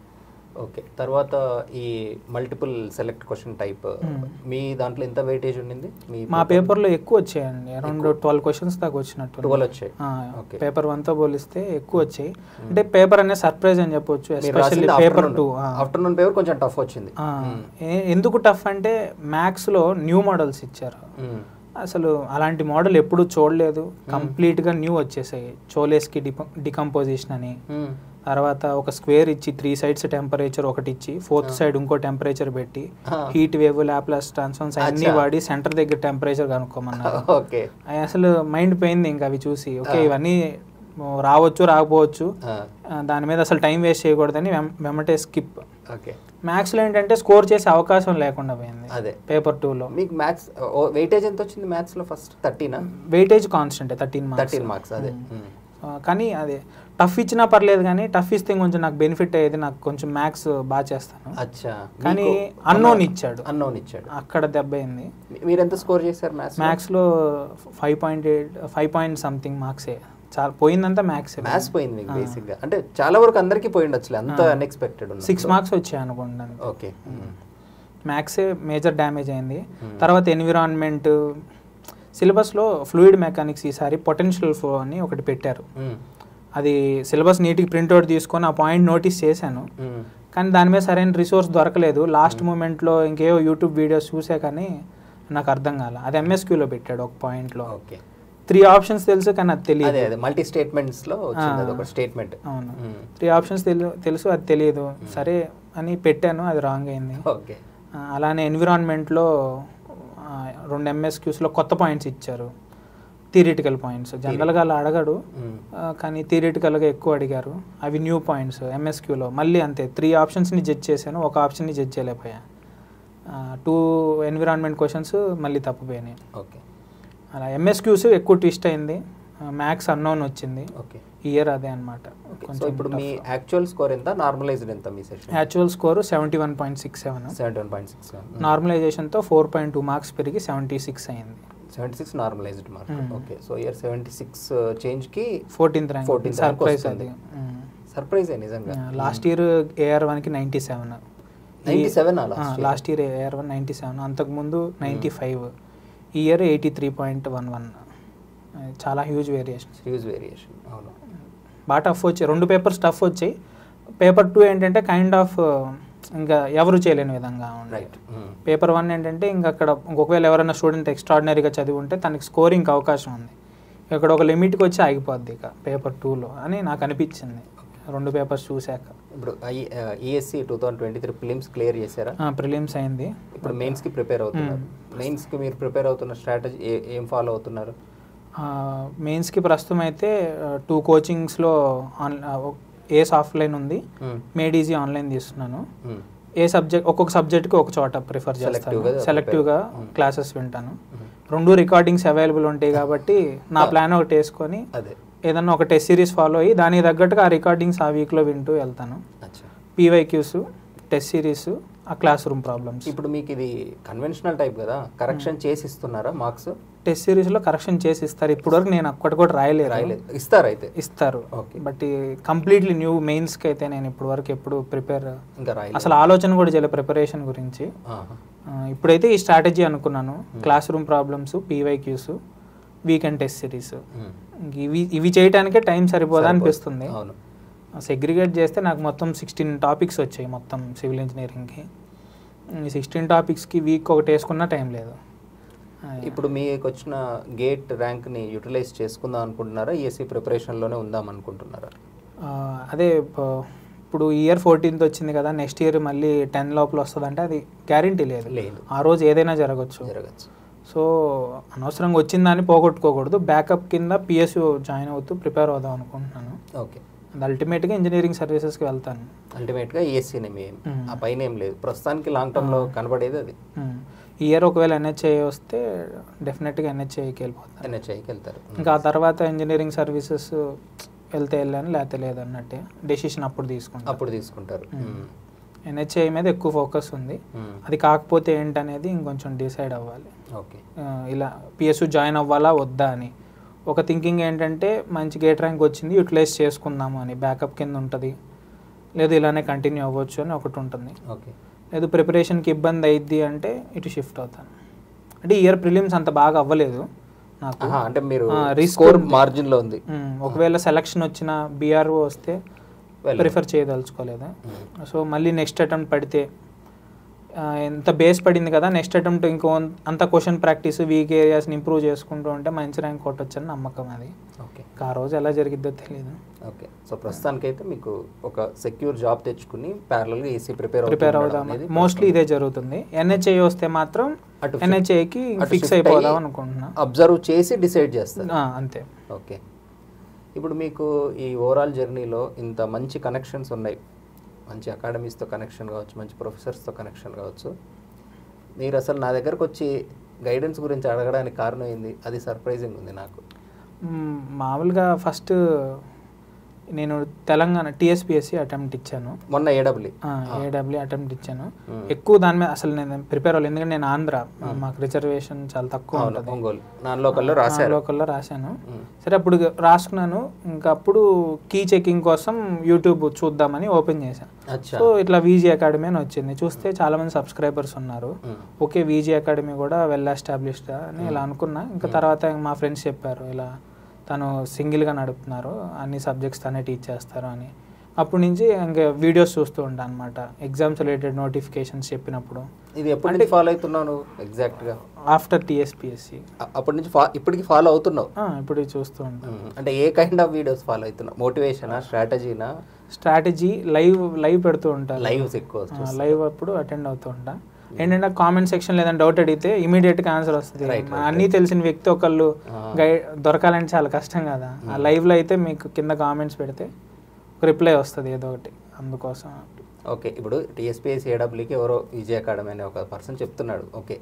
ఓకే తర్వాత ఈ multiple select question type Hmm. మీ దాంట్లో ఎంత వెయిటేజ్ ఉండింది మీ మా పేపర్లో ఎక్కువ వచ్చాయండి అరౌండ్ ట్వెల్వ్ క్వశ్చన్స్ దాకా వచ్చినట్టు ట్వెల్వ్ వచ్చాయి Okay. పేపర్ వన్తో పోలిస్తే ఎక్కువ వచ్చాయి అంటే పేపర్ అనేది సర్ప్రైజ్ అని చెప్పొచ్చు మీరు ఎస్పెషల్లీ రాసింది పేపర్ టూ ఆఫ్టర్నూన్ పేపర్ కొంచెం టఫ్ వచ్చింది Hmm. ఎందుకు టఫ్ అంటే మ్యాథ్స్లో న్యూ మోడల్స్ ఇచ్చారు Hmm. అసలు అలాంటి మోడల్ ఎప్పుడూ చూడలేదు కంప్లీట్గా న్యూ వచ్చేసాయి చోలేస్కి డిప డికంపోజిషన్ అని Hmm. తర్వాత ఒక స్క్వేర్ ఇచ్చి త్రీ సైడ్స్ టెంపరేచర్ ఒకటి ఇచ్చి ఫోర్త్ సైడ్ ఇంకో టెంపరేచర్ పెట్టి Ah. Heat wave Laplace transforms అన్ని అచ్చా. వాడి సెంటర్ దగ్గర టెంపరేచర్ కనుక్కోమన్నారు ఓకే అవి అసలు మైండ్ పోయింది ఇంకా అవి చూసి ఓకే ఇవన్నీ రావచ్చు రాకపోవచ్చు Ah. ఆ, దాని మీద అసలు టైం వేస్ట్ చేయకూడదని వెం- వెంబటే స్కిప్ ఓకే మ్యాథ్స్లో ఏంటంటే స్కోర్ చేసే అవకాశం లేకుండా పోయింది అదే పేపర్ టూలో మీకు మ్యాథ్స్ వెయిటేజ్ ఎంత వచ్చింది మ్యాథ్స్ లో ఫస్ట్ థర్టీనా weightage constant thirteen marks thirteen marks అదే Hmm. కానీ అదే టఫ్ ఇచ్చినా పర్లేదు కానీ టఫ్ ఇస్తే కొంచెం నాకు బెనిఫిట్ అయ్యేది నాకు కొంచెం మ్యాథ్స్ బాగా చేస్తాను అచ్చా కానీ unknown ఇచ్చాడు. అన్నోన్ ఇచ్చాడు అక్కడ దెబ్బ అయింది మీ- మీరు ఎంత స్కోర్ చేశారు మ్యాథ్స్ మ్యాథ్స్లో five point eight five point something మార్క్సే చాలా పోయిందంతా మ్యాథ్స్ మ్యాథ్స్ పోయింది మీకు బేసిక్ గా అంటే చాలా వరకు అందరికీ పోయి ఉండొచ్చు అంత అన్ఎక్స్పెక్టెడ్ ఉంది సిక్స్ మార్క్స్ వచ్చాయి అనుకుంటాను ఓకే మ్యాథ్సే మేజర్ డ్యామేజ్ అయింది తర్వాత ఎన్విరాన్మెంట్ సిలబస్లో ఫ్లూయిడ్ మెకానిక్స్ ఈసారి పొటెన్షియల్ ఫ్లో అని ఒకటి పెట్టారు అది సిలబస్ నీట్గా ప్రింట్అవుట్ తీసుకొని ఆ పాయింట్ నోటీస్ చేశాను కానీ దాని మీద సరైన రిసోర్స్ దొరకలేదు లాస్ట్ మూమెంట్లో ఇంకేవో యూట్యూబ్ వీడియోస్ చూసా కానీ నాకు అర్థం కాల అది ఎంఎస్క్యూలో పెట్టాడు ఒక పాయింట్లో ఓకే త్రీ ఆప్షన్స్ తెలుసు కానీ అది అదే తెలియదు అదే మల్టీ స్టేట్మెంట్స్ లో వచ్చింది అది ఒక స్టేట్మెంట్ అవును త్రీ ఆప్షన్స్ తెలు తెలుసు అది తెలియదు సరే అని పెట్టాను అది రాంగ్ అయింది ఓకే ఆ, అలానే ఎన్విరాన్మెంట్లో ఆ, రెండు ఎంఎస్క్యూస్లో కొత్త పాయింట్స్ ఇచ్చారు థియరిటికల్ పాయింట్స్ జనరల్గా అలా అడగడు ఆ, కానీ థియరిటికల్గా ఎక్కువ అడిగారు అవి న్యూ పాయింట్స్ ఎంఎస్క్యూలో మళ్ళీ అంతే త్రీ ఆప్షన్స్ని జడ్జ్ చేశాను ఒక ఆప్షన్ని జడ్జ్ చేయలేకపోయా టూ ఎన్విరాన్మెంట్ క్వశ్చన్స్ మళ్ళీ తప్పిపోయినాయి ఓకే అలా ఎంఎస్క్యూస్ ఎక్కువ ట్విస్ట్ అయింది మ్యాథ్స్ అన్నోన్ వచ్చింది ఓకే ఇయర్ అదే అనమాట సో ఇప్పుడు మీ యాక్చువల్ స్కోర్ ఎంత నార్మలైజ్డ్ ఎంత మీ session actual score seventy one point six seven seventy one point six నార్మలైజేషన్తో ఫోర్ పాయింట్ టూ మార్క్స్ పెరిగి సెవెంటీ సిక్స్ అయింది seventy six normalized mark Hmm. Okay so year seventy six change కి fourteenth rank 14th rank surprise వస్తుంది. అది surprise నిజంగా last year AIR వన్కి ninety seven 97 ఆ last year? Last year AIR one ninety seven అంతకుముందు ninety five ఈ year eighty three point one one చాలా huge variation huge variation అవును బాగా టఫ్ వచ్చాయి రెండు పేపర్స్ టఫ్ వచ్చాయి పేపర్ టూ ఏంటంటే కైండ్ ఆఫ్ ఇంకా ఎవరు చేయలేని విధంగా ఉంది రైట్ పేపర్ వన్ ఏంటంటే ఇంకా అక్కడ ఇంకొకవేళ ఎవరైనా స్టూడెంట్ ఎక్స్ట్రాడినరీగా చదివి ఉంటే తనకి స్కోరింగ్ అవకాశం ఉంది ఇక్కడ ఒక లిమిట్కి వచ్చి ఆగిపోద్ది ఇక పేపర్ టూలో అని నాకు అనిపించింది రెండు పేపర్స్ చూశాక ఇప్పుడు ESE two thousand twenty three prelims clear చేశారా ప్రిలిమ్స్ అయింది ఇప్పుడు మెయిన్స్ కి ప్రిపేర్ అవుతున్నారు మెయిన్స్ కి మీరు ప్రిపేర్ అవుతున్న స్ట్రాటజీ ఏం ఫాలో అవుతున్నారు మెయిన్స్కి ప్రస్తుతం అయితే టూ కోచింగ్స్లో ఆన్ ఏస్ ఆఫ్లైన్ ఉంది Hmm. మేడీజీ ఆన్లైన్ తీస్తున్నాను Hmm. ఏ సబ్జెక్ట్ ఒక్కొక్క సబ్జెక్ట్కి ఒక చోట ప్రిఫర్ చేస్తాను Selective గా సెలెక్టివ్గా prepare. Hmm. క్లాసెస్ వింటాను Hmm. రెండు రికార్డింగ్స్ అవైలబుల్ ఉంటాయి కాబట్టి నా ప్లాన్ ఒకటి వేసుకొని అదే ఏదన్నా ఒక టెస్ట్ సిరీస్ ఫాలో అయ్యి దానికి తగ్గట్టుగా ఆ రికార్డింగ్స్ ఆ వీక్లో వింటూ వెళ్తాను అచ్చా పీవైక్యూస్ టెస్ట్ సిరీస్ ఆ క్లాస్ రూమ్ ప్రాబ్లమ్స్ ఇప్పుడు మీకు ఇది కన్వెన్షనల్ టైప్ కదా కరెక్షన్ చేసి ఇస్తున్నారా మార్క్స్ టెస్ట్ సిరీస్లో కరెక్షన్ చేసి ఇస్తారు ఇప్పటివరకు నేను ఒక్కటి కూడా రాయలేదు రాయలేదు ఇస్తారు అయితే ఇస్తారు Okay. బట్ కంప్లీట్లీ న్యూ మెయిన్స్కి అయితే నేను ఇప్పటి వరకు ఎప్పుడు ప్రిపేర్ ఇంకా రాయలేదు అసలు ఆలోచన కూడా చేయలేదు ప్రిపరేషన్ గురించి ఆహా. ఆ, ఇప్పుడైతే ఈ స్ట్రాటజీ అనుకున్నాను classroom problems PYQs weekend test series మ్మ్. ఇవి ఇవి చేయడానికే టైం సరిపోదా అనిపిస్తుంది అవును సెగ్రిగేట్ చేస్తే నాకు మొత్తం సిక్స్టీన్ టాపిక్స్ వచ్చాయి మొత్తం సివిల్ ఇంజనీరింగ్కి ఈ సిక్స్టీన్ టాపిక్స్కి వీక్ ఒకటి వేసుకున్నా టైం లేదు ఆ, ఇప్పుడు మీకు వచ్చిన గేట్ ర్యాంక్ని యూటిలైజ్ చేసుకుందాం అనుకుంటున్నారా ఈఎస్సీ ప్రిపరేషన్లోనే ఉందాం అనుకుంటున్నారా ఆ, అదే ప- ఇప్పుడు ఇయర్ ఫోర్టీన్త్ వచ్చింది కదా నెక్స్ట్ ఇయర్ మళ్ళీ టెన్ లోపల వస్తుందంటే అది గ్యారంటీ లేదు లేదు ఆ రోజు ఏదైనా జరగచ్చు జరగచ్చు సో అనవసరంగా వచ్చిందాన్ని పోగొట్టుకోకూడదు బ్యాకప్ కింద పిఎస్యు జాయిన్ అవుతూ ప్రిపేర్ అవుదాం అనుకుంటున్నాను ఓకే అది అల్టిమేట్గా ఇంజనీరింగ్ సర్వీసెస్కి వెళ్తాను అల్టిమేట్గా ఈఎస్సీనే మెయిన్ మ్మ్. ఆ పైన ఏం లేదు ప్రస్తుతానికి లాంగ్ టర్మ్లో కనబడేది అది మ్మ్. ఈ ఇయర్ ఒకవేళ ఎన్హెచ్ఐ వస్తే డెఫినెట్గా ఎన్హెచ్ఐకి వెళ్ళిపోతాను ఎన్హెచ్ఐకి వెళ్తారు ఇంకా ఆ తర్వాత ఇంజనీరింగ్ సర్వీసెస్ వెళ్తే వెళ్ళాను లేకపోతే లేదన్నట్టే డెసిషన్ అప్పుడు తీసుకుంటాను అప్పుడు తీసుకుంటారు మ్మ్. ఎన్హెచ్ఐ మీద ఎక్కువ ఫోకస్ ఉంది మ్మ్. అది కాకపోతే ఏంటనేది ఇంకొంచెం డిసైడ్ అవ్వాలి ఓకే ఆ, ఇలా పిఎస్యు జాయిన్ అవ్వాలా వద్దా అని ఒక థింకింగ్ ఏంటంటే మంచి గేట్ ర్యాంక్ వచ్చింది యూటిలైజ్ చేసుకుందాము అని బ్యాకప్ కింద ఉంటుంది లేదు ఇలానే కంటిన్యూ అవ్వచ్చు అని ఒకటి ఉంటుంది ఓకే లేదు ప్రిపరేషన్కి ఇబ్బంది అయ్యిద్ది అంటే ఇటు షిఫ్ట్ అవుతాను అంటే ఇయర్ ప్రిలిమ్స్ అంత బాగా అవ్వలేదు నాకు ఆహా, అంటే మీరు ఆ, risk స్కోర్ ఉంది. మార్జిన్లో ఉంది మ్మ్. ఒకవేళ సెలక్షన్ వచ్చిన బీఆర్ఓ వస్తే వెళ్ళదు. ప్రిఫర్ చేయదలుచుకోలేదు మ్మ్. సో మళ్ళీ నెక్స్ట్ అటెంప్ట్ పడితే ఆ, ఎంత బేస్ పడింది కదా నెక్స్ట్ అటెంప్ట్ ఇంకో అంత క్వశ్చన్ ప్రాక్టీస్ వీక్ ఏరియాస్ని ఇంప్రూవ్ చేసుకుంటూ ఉంటే మంచి ర్యాంక్ కొట్టొచ్చని నమ్మకం అది ఓకే ఇంకా ఆ రోజు ఎలా జరిగిద్దో తెలియదు ఓకే సో ప్రస్తుతానికైతే మీకు ఒక సెక్యూర్ జాబ్ తెచ్చుకుని ప్యారలల్గా ఏసీ ప్రిపేర్ ప్రిపేర్ అవుదాం మోస్ట్లీ ఇదే జరుగుతుంది ఎన్హెచ్ఐ వస్తే మాత్రం అటు ఎన్హెచ్ఐకి అటు ఫిక్స్ shift అయిపోదాం అయ్యి అనుకుంటున్నా అబ్జర్వ్ చేసి డిసైడ్ చేస్తారు ఆ, అంతే ఓకే ఇప్పుడు మీకు ఈ ఓవరాల్ జర్నీలో ఇంత మంచి కనెక్షన్స్ ఉన్నాయి మంచి అకాడమీస్తో కనెక్షన్ కావచ్చు మంచి ప్రొఫెసర్స్తో కనెక్షన్ కావచ్చు మీరు అసలు నా దగ్గరకు వచ్చి గైడెన్స్ గురించి అడగడానికి కారణం ఏంది అది సర్ప్రైజింగ్ ఉంది నాకు మ్మ్, మామూలుగా ఫస్ట్ నేను తెలంగాణ టీఎస్పిఎస్సి అటెంప్ట్ ఇచ్చాను మొన్న ఏడబ్ల్యూ ఏడబ్ల్యూ అటెంప్ట్ ఇచ్చాను మ్మ్. ఎక్కువ దాని మీద అసలు నేను ప్రిపేర్ అవ్వాలి ఎందుకంటే నేను ఆంధ్ర మాకు రిజర్వేషన్ చాలా తక్కువ అవును ఉంటుంది ఒంగోలు నాన్ లోకల్లో రాశారు లోకల్లో రాశాను మ్మ్. సరే అప్పుడు రాసుకున్నాను ఇంకా అప్పుడు కీ చెకింగ్ కోసం యూట్యూబ్ చూద్దామని ఓపెన్ చేశాను అచ్చా సో ఇట్లా వీజీ అకాడమీ అని వచ్చింది చూస్తే చాలా మంది సబ్స్క్రైబర్స్ ఉన్నారు మ్మ్. ఓకే వీజీ అకాడమీ కూడా వెల్ ఎస్టాబ్లిష్డ్ అని ఇలా అనుకున్నా ఇంకా తర్వాత మా ఫ్రెండ్స్ చెప్పారు ఇలా తను సింగిల్గా నడుపుతున్నారు అన్ని సబ్జెక్ట్స్ తనే టీచ్ చేస్తారు అని అప్పటి నుంచి ఇంకా వీడియోస్ చూస్తూ ఉంటాను అనమాట ఎగ్జామ్స్ రిలేటెడ్ నోటిఫికేషన్స్ చెప్పినప్పుడు ఇది ఎప్పటి నుంచి ఫాలో అవుతున్నావు నువ్వు ఎగ్జాక్ట్గా ఆఫ్టర్ టీఎస్పిఎస్సి అప్పటి నుంచి ఫా ఇప్పటికి ఫాలో అవుతున్నావు ఇప్పుడు ఇది చూస్తూ ఉంటాను మ్మ్. అంటే ఏ కైండ్ ఆఫ్ వీడియోస్ ఫాలో అవుతున్నావు మోటివేషనా స్ట్రాటజీనా స్ట్రాటజీ లైవ్ లైవ్ పెడుతూ ఉంటారు లైవ్స్ ఎక్కువ లైవ్ అప్పుడు అటెండ్ అవుతూ ఉంటా ఏంటంటే కామెంట్ సెక్షన్ లేదని డౌట్ అడిగితే ఇమీడియట్ గా ఆన్సర్ వస్తుంది Right, మన అన్నీ తెలిసిన వ్యక్తి ఒకళ్ళు ఆ. గైడ్ దొరకాలంటే చాలా కష్టం కదా ఆ లైవ్ లో అయితే మీకు కింద కామెంట్స్ పెడితే ఒక రిప్లై వస్తుంది ఏదో ఒకటి అందుకోసం ఓకే ఇప్పుడు టీఎస్పీఎస్ ఏడబ్ల్యూకి ఎవరో విజయ్ అకాడమీ అనే ఒక పర్సన్ చెప్తున్నాడు ఓకే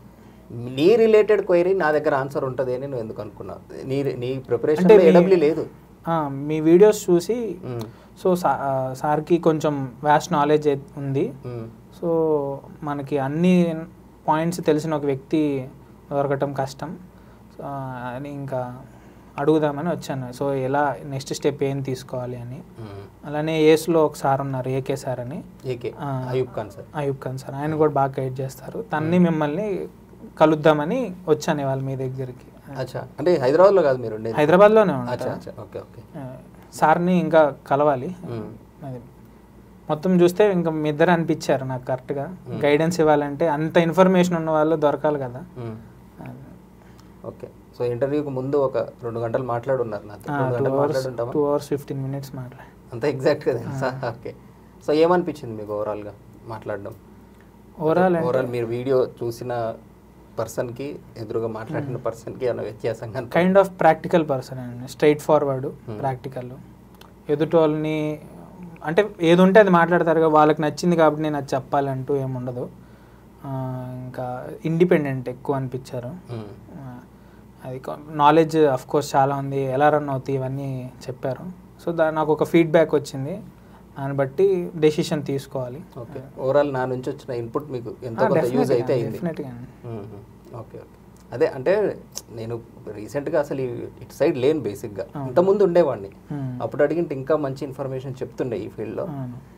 నీ రిలేటెడ్ క్వైరీ నా దగ్గర ఆన్సర్ ఉంటుంది అని నువ్వు ఎందుకు అనుకున్నావు నీ నీ ప్రిపరేషన్ అంటే మీ- ఏడబ్ల్యూ లేదు ఆ, మీ వీడియోస్ చూసి మ్మ్. సో సా- ఆ, సార్కి కొంచెం వ్యాస్ట్ నాలెడ్జ్ ఉంది మ్మ్. సో మనకి అన్ని పాయింట్స్ తెలిసిన ఒక వ్యక్తి దొరకటం కష్టం సో, అని ఇంకా అడుగుదామని వచ్చాను సో ఎలా నెక్స్ట్ స్టెప్ ఏం తీసుకోవాలి అని మ్మ్. అలానే ఏస్లో ఒక సార్ ఉన్నారు ఏకే సార్ అని ఏకే ఆ. అయూబ్ ఖాన్ సార్ అయూబ్ ఖాన్ సార్ ఆయన కూడా బాగా గైడ్ చేస్తారు తన్ని మిమ్మల్ని కలుద్దామని వచ్చాను ఇవాళ మీ దగ్గరికి అచ్చా అంటే హైదరాబాద్లో కాదు మీరు ఉండేది హైదరాబాద్లోనే అచ్చా ఉంటాను అచ్చా ఓకే ఓకే ఆ, సార్ని ఇంకా కలవాలి మ్మ్. అది మొత్తం చూస్తే ఇంకా మీ ఇద్దరు అనిపించారు నాకు కరెక్ట్గా Hmm. గైడెన్స్ ఇవ్వాలంటే అంత ఇన్ఫర్మేషన్ ఉన్న వాళ్ళు దొరకాలి కదా మ్మ్. అది. ఓకే సో ఇంటర్వ్యూకి ముందు ఒక రెండు గంటలు మాట్లాడున్నారు నాతో ఆ, రెండు టూ గంటలు అవర్స్ మాట్లాడుంటామా టూ అవర్స్ ఫిఫ్టీన్ మినిట్స్ మాట్లాడి అంత ఎగ్జాక్ట్గా తెలుసా ఓకే సో ఏమనిపించింది మీకు ఓవరాల్గా మాట్లాడడం ఓవరాల్ ఓవరాల్ మీరు వీడియో చూసిన పర్సన్కి ఎదురుగా మాట్లాడిన పర్సన్కి ఏమైనా వ్యత్యాసంగా అనిపించిందా? కైండ్ ఆఫ్ ప్రాక్టికల్ పర్సన్ అండి స్ట్రైట్ ఫార్వర్డ్ Hmm. ప్రాక్టికల్ ఎదుటి వాళ్ళని అంటే ఏది ఉంటే అది మాట్లాడతారు కదా, వాళ్ళకి నచ్చింది కాబట్టి నేను అది చెప్పాలంటూ ఏముండదు ఆ, ఇంకా ఇండిపెండెంట్ ఎక్కువ అనిపించారు మ్మ్. ఆ, అది నాలెడ్జ్ అఫ్ కోర్స్ చాలా ఉంది ఎలా రన్ అవుతాయి ఇవన్నీ చెప్పారు సో దా నాకు ఒక ఫీడ్బ్యాక్ వచ్చింది దాన్ని బట్టి డెసిషన్ తీసుకోవాలి ఓకే ఓవరాల్ నా నుంచి వచ్చిన ఇన్పుట్ మీకు ఎంతో కొంత యూజ్ అయితే అయింది డెఫినెట్గా మ్మ్. ఓకే ఓకే అదే అంటే నేను రీసెంట్గా అసలు ఈ- ఇటు సైడ్ లేను బేసిక్గా అవును. ఇంతకుముందు ఉండేవాడిని Hmm. అప్పుడు అడిగింటే ఇంకా మంచి ఇన్ఫర్మేషన్ చెప్తుండే ఈ ఫీల్డ్లో అవును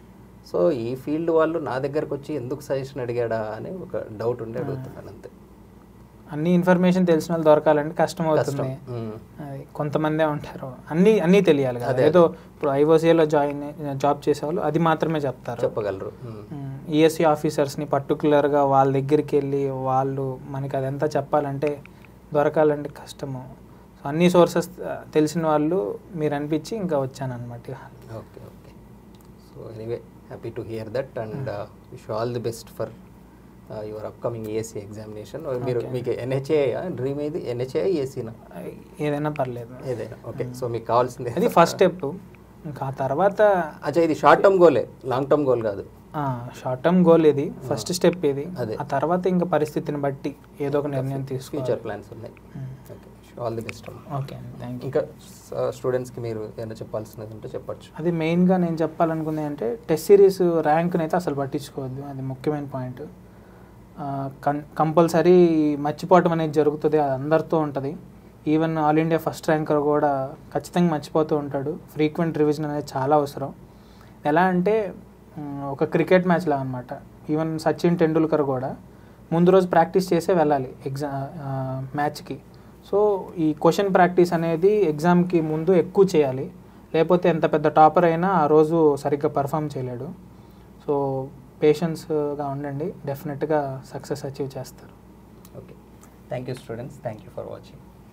సో ఈ ఫీల్డ్ వాళ్ళు నా దగ్గరకు వచ్చి ఎందుకు సజెషన్ అడిగాడా అని ఒక డౌట్ ఉండి అడుగుతున్నాను అంతే అన్ని ఇన్ఫర్మేషన్ తెలిసిన వాళ్ళు దొరకాలంటే కష్టం అవుతుంది మ్మ్. అది కొంతమందే ఉంటారు అన్నీ అన్నీ తెలియాలి కదా అదే, ఏదో ఇప్పుడు ఐఓసీలో జాయిన్ జాబ్ చేసేవాళ్ళు అది మాత్రమే చెప్తారు చెప్పగలరు మ్మ్. ఈఎస్సీ ఆఫీసర్స్ని పర్టికులర్గా వాళ్ళ దగ్గరికి వెళ్ళి వాళ్ళు మనకి అదంతా చెప్పాలంటే దొరకాలంటే కష్టము సో అన్ని సోర్సెస్ తెలిసిన వాళ్ళు మీరు అనిపించి ఇంకా వచ్చాను అనమాట okay okay so anyway happy to hear that and wish all the best for your upcoming ESE examination మీరు Okay. మీకు ఎన్హెచ్ఏ డ్రీమ్ ఏది ఎన్హెచ్ఏ ఏసీనా ఏదైనా పర్లేదు ఏదైనా ఓకే సో మీకు కావాల్సింది అది ఫస్ట్ స్టెప్ ఇంకా ఆ తర్వాత అచ్చా ఇది షార్ట్ టర్మ్ గోలే లాంగ్ టర్మ్ గోల్ కాదు షార్ట్ టర్మ్ గోల్ ఇది ఫస్ట్ స్టెప్ ఇది అదే. ఆ తర్వాత ఇంకా పరిస్థితిని బట్టి ఏదో ఒక నిర్ణయం ఫ్యూచర్ తీసుకోవాలి ప్లాన్స్ ఉన్నాయి okay all the best okay thank you ఇంకా స్టూడెంట్స్కి మీరు ఏమైనా చెప్పాల్సినది ఉంటే చెప్పొచ్చు అది మెయిన్గా నేను చెప్పాలనుకుంది అంటే టెస్ట్ సిరీస్ ర్యాంక్ని అయితే అసలు పట్టించుకోవద్దు అది ముఖ్యమైన పాయింట్ కంపల్సరీ మర్చిపోవటం అనేది జరుగుతుంది అది అందరితో ఉంటుంది even all India first ranker కూడా ఖచ్చితంగా మర్చిపోతూ ఉంటాడు ఫ్రీక్వెంట్ రివిజన్ అనేది చాలా అవసరం ఎలా అంటే మ్, ఒక క్రికెట్ మ్యాచ్లా అనమాట ఈవెన్ సచిన్ టెండూల్కర్ కూడా ముందు రోజు ప్రాక్టీస్ చేసే వెళ్ళాలి ఎగ్జా మ్యాచ్కి సో ఈ క్వశ్చన్ ప్రాక్టీస్ అనేది ఎగ్జామ్కి ముందు ఎక్కువ చేయాలి లేకపోతే ఎంత పెద్ద టాపర్ అయినా ఆ రోజు సరిగ్గా పర్ఫామ్ చేయలేడు సో పేషెన్స్గా ఉండండి డెఫినెట్గా సక్సెస్ అచీవ్ చేస్తారు okay thank you students thank you for watching